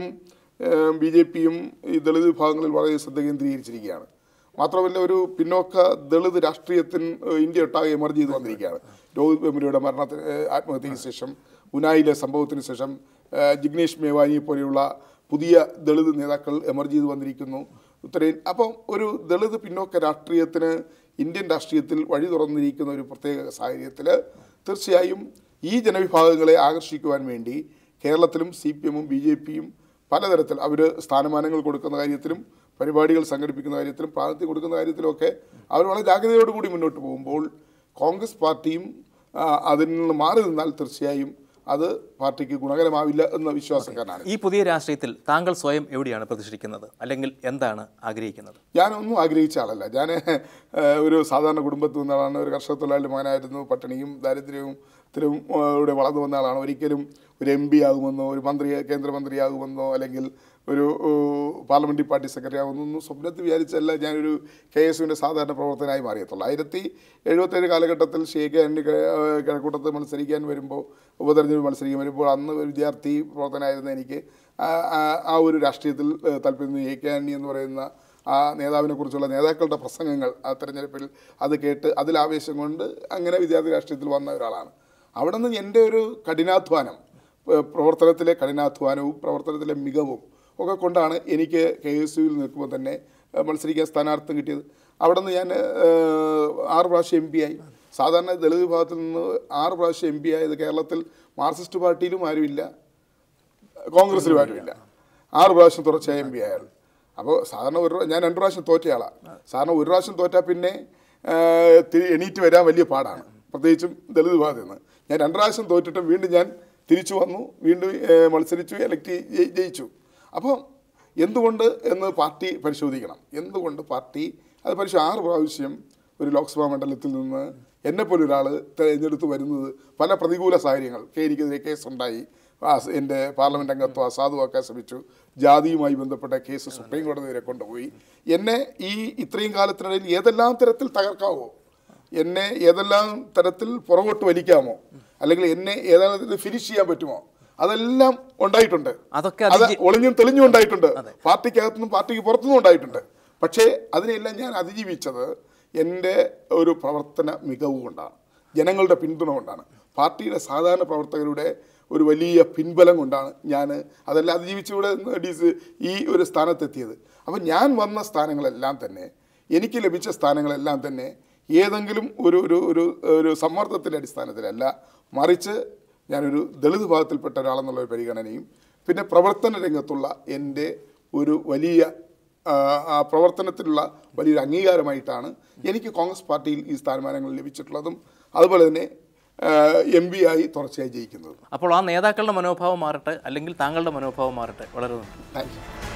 B J പിയും ഈ ദളിത് വിഭാഗങ്ങളിൽ വളരെ ശ്രദ്ധ കേന്ദ്രീകരിച്ചിരിക്കുകയാണ് മാത്രമല്ല ഒരു പിന്നോക്ക ദളിത് രാഷ്ട്രീയത്തിന് ഇന്ത്യ ഒട്ടാകെ എമർജ് ചെയ്ത് വന്നിരിക്കുകയാണ് രോഹിത് വെമുലയുടെ മരണത്തിന് ഏ, ആത്മഹത്യയ്ക്ക് ശേഷം ഉനായിലെ സംഭവത്തിന് ശേഷം ഏ, ജിഗ്നേഷ് മേവാനി പോലെയുള്ള പുതിയ ദളിത് നേതാക്കൾ എമർജ് ചെയ്ത് വന്നിരിക്കുന്നു ഉത്തരേൻ അപ്പം ഒരു ദളിത് പിന്നോക്ക രാഷ്ട്രീയത്തിന് ഇന്ത്യൻ രാഷ്ട്രീയത്തിൽ വഴി തുറന്നിരിക്കുന്ന ഒരു പ്രത്യേക സാഹചര്യത്തിൽ തീർച്ചയായും ഈ ജനവിഭാഗങ്ങളെ ആകർഷിക്കുവാൻ വേണ്ടി കേരളത്തിലും സി പി എമ്മും ബി ജെ പിയും പലതരത്തിൽ അവർ സ്ഥാനമാനങ്ങൾ കൊടുക്കുന്ന കാര്യത്തിലും പരിപാടികൾ സംഘടിപ്പിക്കുന്ന കാര്യത്തിലും പ്രാതിനിധ്യം കൊടുക്കുന്ന കാര്യത്തിലുമൊക്കെ അവർ വളരെ ജാഗ്രതയോടുകൂടി മുന്നോട്ട് പോകുമ്പോൾ കോൺഗ്രസ് പാർട്ടിയും ആ, അതിൽ നിന്ന് മാറി നിന്നാൽ തീർച്ചയായും അത് പാർട്ടിക്ക് ഗുണകരമാവില്ല എന്ന വിശ്വാസക്കാരനാണ് ഈ പുതിയ രാഷ്ട്രീയത്തിൽ താങ്കൾ സ്വയം എവിടെയാണ് പ്രതിഷ്ഠിക്കുന്നത് അല്ലെങ്കിൽ എന്താണ് ആഗ്രഹിക്കുന്നത് ഞാനൊന്നും ആഗ്രഹിച്ച ആളല്ല ഞാൻ ഒരു സാധാരണ കുടുംബത്തിൽ നിന്നാണ് ഒരു കർഷക തൊഴിലാളി മകനായിരുന്നു പട്ടിണിയും ദാരിദ്ര്യവും ത്തിലും ഇവിടെ വളർന്നു വന്ന ആളാണ് ഒരിക്കലും ഒരു എം പി ആകുമെന്നോ ഒരു മന്ത്രി കേന്ദ്രമന്ത്രിയാകുമെന്നോ അല്ലെങ്കിൽ ഒരു ഏഹ്, പാർലമെന്ററി പാർട്ടി സെക്രട്ടറി ആകുമെന്നൊന്നും സ്വപ്നത്തിൽ വിചാരിച്ചല്ല ഞാനൊരു കെ എസ് യുവിൻ്റെ സാധാരണ പ്രവർത്തനമായി മാറിയത്തുള്ളൂ ആയിരത്തി എഴുപത്തേഴ് കാലഘട്ടത്തിൽ ഷേഖ് ആൻഡി കിഴക്കൂട്ടത്ത് മത്സരിക്കാൻ വരുമ്പോൾ ഉപതെരഞ്ഞെടുപ്പ് മത്സരിക്കാൻ വരുമ്പോൾ അന്ന് ഒരു വിദ്യാർത്ഥി പ്രവർത്തനമായിരുന്ന എനിക്ക് ആ- ആ- ആ ഒരു രാഷ്ട്രീയത്തിൽ ഏഹ്, താല്പര്യം എ കെ ആന്റണി എന്ന് പറയുന്ന ആ നേതാവിനെ കുറിച്ചുള്ള നേതാക്കളുടെ പ്രസംഗങ്ങൾ ആ തെരഞ്ഞെടുപ്പിൽ അത് കേട്ട് അതിൽ ആവേശം കൊണ്ട് അങ്ങനെ വിദ്യാർത്ഥി രാഷ്ട്രീയത്തിൽ വന്ന ഒരാളാണ് അവിടെ നിന്ന് എൻ്റെ ഒരു കഠിനാധ്വാനം ഏഹ് പ്രവർത്തനത്തിലെ കഠിനാധ്വാനവും പ്രവർത്തനത്തിലെ മികവും ഒക്കെ കൊണ്ടാണ് എനിക്ക് കെ എസ് യുവിൽ നിൽക്കുമ്പോൾ തന്നെ ഏഹ് മത്സരിക്കാൻ സ്ഥാനാർത്ഥം കിട്ടിയത് അവിടെ നിന്ന് ഞാൻ ഏഹ് ആറ് പ്രാവശ്യം എം പി ആയി സാധാരണ ദളിത് വിഭാഗത്തിൽ നിന്ന് ആറ് പ്രാവശ്യം എം പി ആയത് കേരളത്തിൽ മാർക്സിസ്റ്റ് പാർട്ടിയിലും ആരുമില്ല കോൺഗ്രസ്സിലും ആരുമില്ല ആറ് പ്രാവശ്യം തുടർച്ചയായി എം പി ആയാൽ അപ്പോൾ സാധാരണ ഒരു പ്രാ- ഞാൻ രണ്ട് പ്രാവശ്യം തോറ്റയാളാണ് സാധാരണ ഒരു പ്രാവശ്യം തോറ്റാൽ പിന്നെ ആ, തി- എണീറ്റ് വരാൻ വലിയ പാടാണ് പ്രത്യേകിച്ചും ദളിത് വിഭാഗത്തിൽ നിന്ന് ഞാൻ രണ്ട് പ്രാവശ്യം തോറ്റിട്ടും വീണ്ടും ഞാൻ തിരിച്ചു വന്നു വീണ്ടും ഏ, മത്സരിച്ചു എലക്ട് ചെയ്- ജയിച്ചു അപ്പോൾ എന്തുകൊണ്ട് എന്ന് പാർട്ടി പരിശോധിക്കണം എന്തുകൊണ്ട് പാർട്ടി അത് പരിശോ ആറ് പ്രാവശ്യം ഒരു ലോക്സഭാ മണ്ഡലത്തിൽ നിന്ന് എന്നെപ്പോലെ ഒരാൾ തിരഞ്ഞെടുത്ത് വരുന്നത് പല പ്രതികൂല സാഹചര്യങ്ങൾ കെ എനിക്കെതിരെ കേസുണ്ടായി ആ സ- എൻ്റെ പാർലമെൻറ്റ് അംഗത്വം അസാധുവാക്കാൻ ശ്രമിച്ചു ജാതിയുമായി ബന്ധപ്പെട്ട കേസ് സുപ്രീം കോടതി വരെ കൊണ്ടുപോയി എന്നെ ഈ ഇത്രയും കാലത്തിനിടയിൽ ഏതെല്ലാം തരത്തിൽ തകർക്കാവോ എന്നെ ഏതെല്ലാം തരത്തിൽ പുറകോട്ട് വലിക്കാമോ അല്ലെങ്കിൽ എന്നെ ഏതെല്ലാം തരത്തിൽ ഫിനിഷ് ചെയ്യാൻ പറ്റുമോ അതെല്ലാം ഉണ്ടായിട്ടുണ്ട് അതൊക്കെ അത് അതിജീ- ഒളിഞ്ഞും തെളിഞ്ഞും ഉണ്ടായിട്ടുണ്ട് പാർട്ടിക്കകത്തുനിന്നും പാർട്ടിക്ക് പുറത്തുനിന്നും ഉണ്ടായിട്ടുണ്ട് പക്ഷേ അതിനെല്ലാം ഞാൻ അതിജീവിച്ചത് എൻ്റെ ഒരു പ്രവർത്തന മികവ് കൊണ്ടാണ് ജനങ്ങളുടെ പിന്തുണ കൊണ്ടാണ് പാർട്ടിയുടെ സാധാരണ പ്രവർത്തകരുടെ ഒരു വലിയ പിൻബലം കൊണ്ടാണ് ഞാൻ അതെല്ലാം അതിജീവിച്ചിവിടെ ഡി സി ഈ ഒരു സ്ഥാനത്തെത്തിയത് അപ്പം ഞാൻ വന്ന സ്ഥാനങ്ങളെല്ലാം തന്നെ എനിക്ക് ലഭിച്ച സ്ഥാനങ്ങളെല്ലാം തന്നെ ഏതെങ്കിലും ഒരു ഒരു ഒരു ഒരു സമ്മർദ്ദത്തിൻ്റെ അടിസ്ഥാനത്തിലല്ല മറിച്ച് ഞാനൊരു ദളിത് വിഭാഗത്തിൽപ്പെട്ട ഒരാളെന്നുള്ള ഒരു പരിഗണനയും പിന്നെ പ്രവർത്തന രംഗത്തുള്ള എൻ്റെ ഒരു വലിയ ആ, ആ പ്രവർത്തനത്തിലുള്ള വലിയൊരു അംഗീകാരമായിട്ടാണ് എനിക്ക് കോൺഗ്രസ് പാർട്ടിയിൽ ഈ സ്ഥാനമാനങ്ങൾ ലഭിച്ചിട്ടുള്ളതും അതുപോലെ തന്നെ എം പി ആയി തുടർച്ചയായി ജയിക്കുന്നതും അപ്പോൾ ആ നേതാക്കളുടെ മനോഭാവം മാറട്ടെ അല്ലെങ്കിൽ താങ്കളുടെ മനോഭാവം മാറട്ടെ വളരെ നന്ദി താങ്ക് യു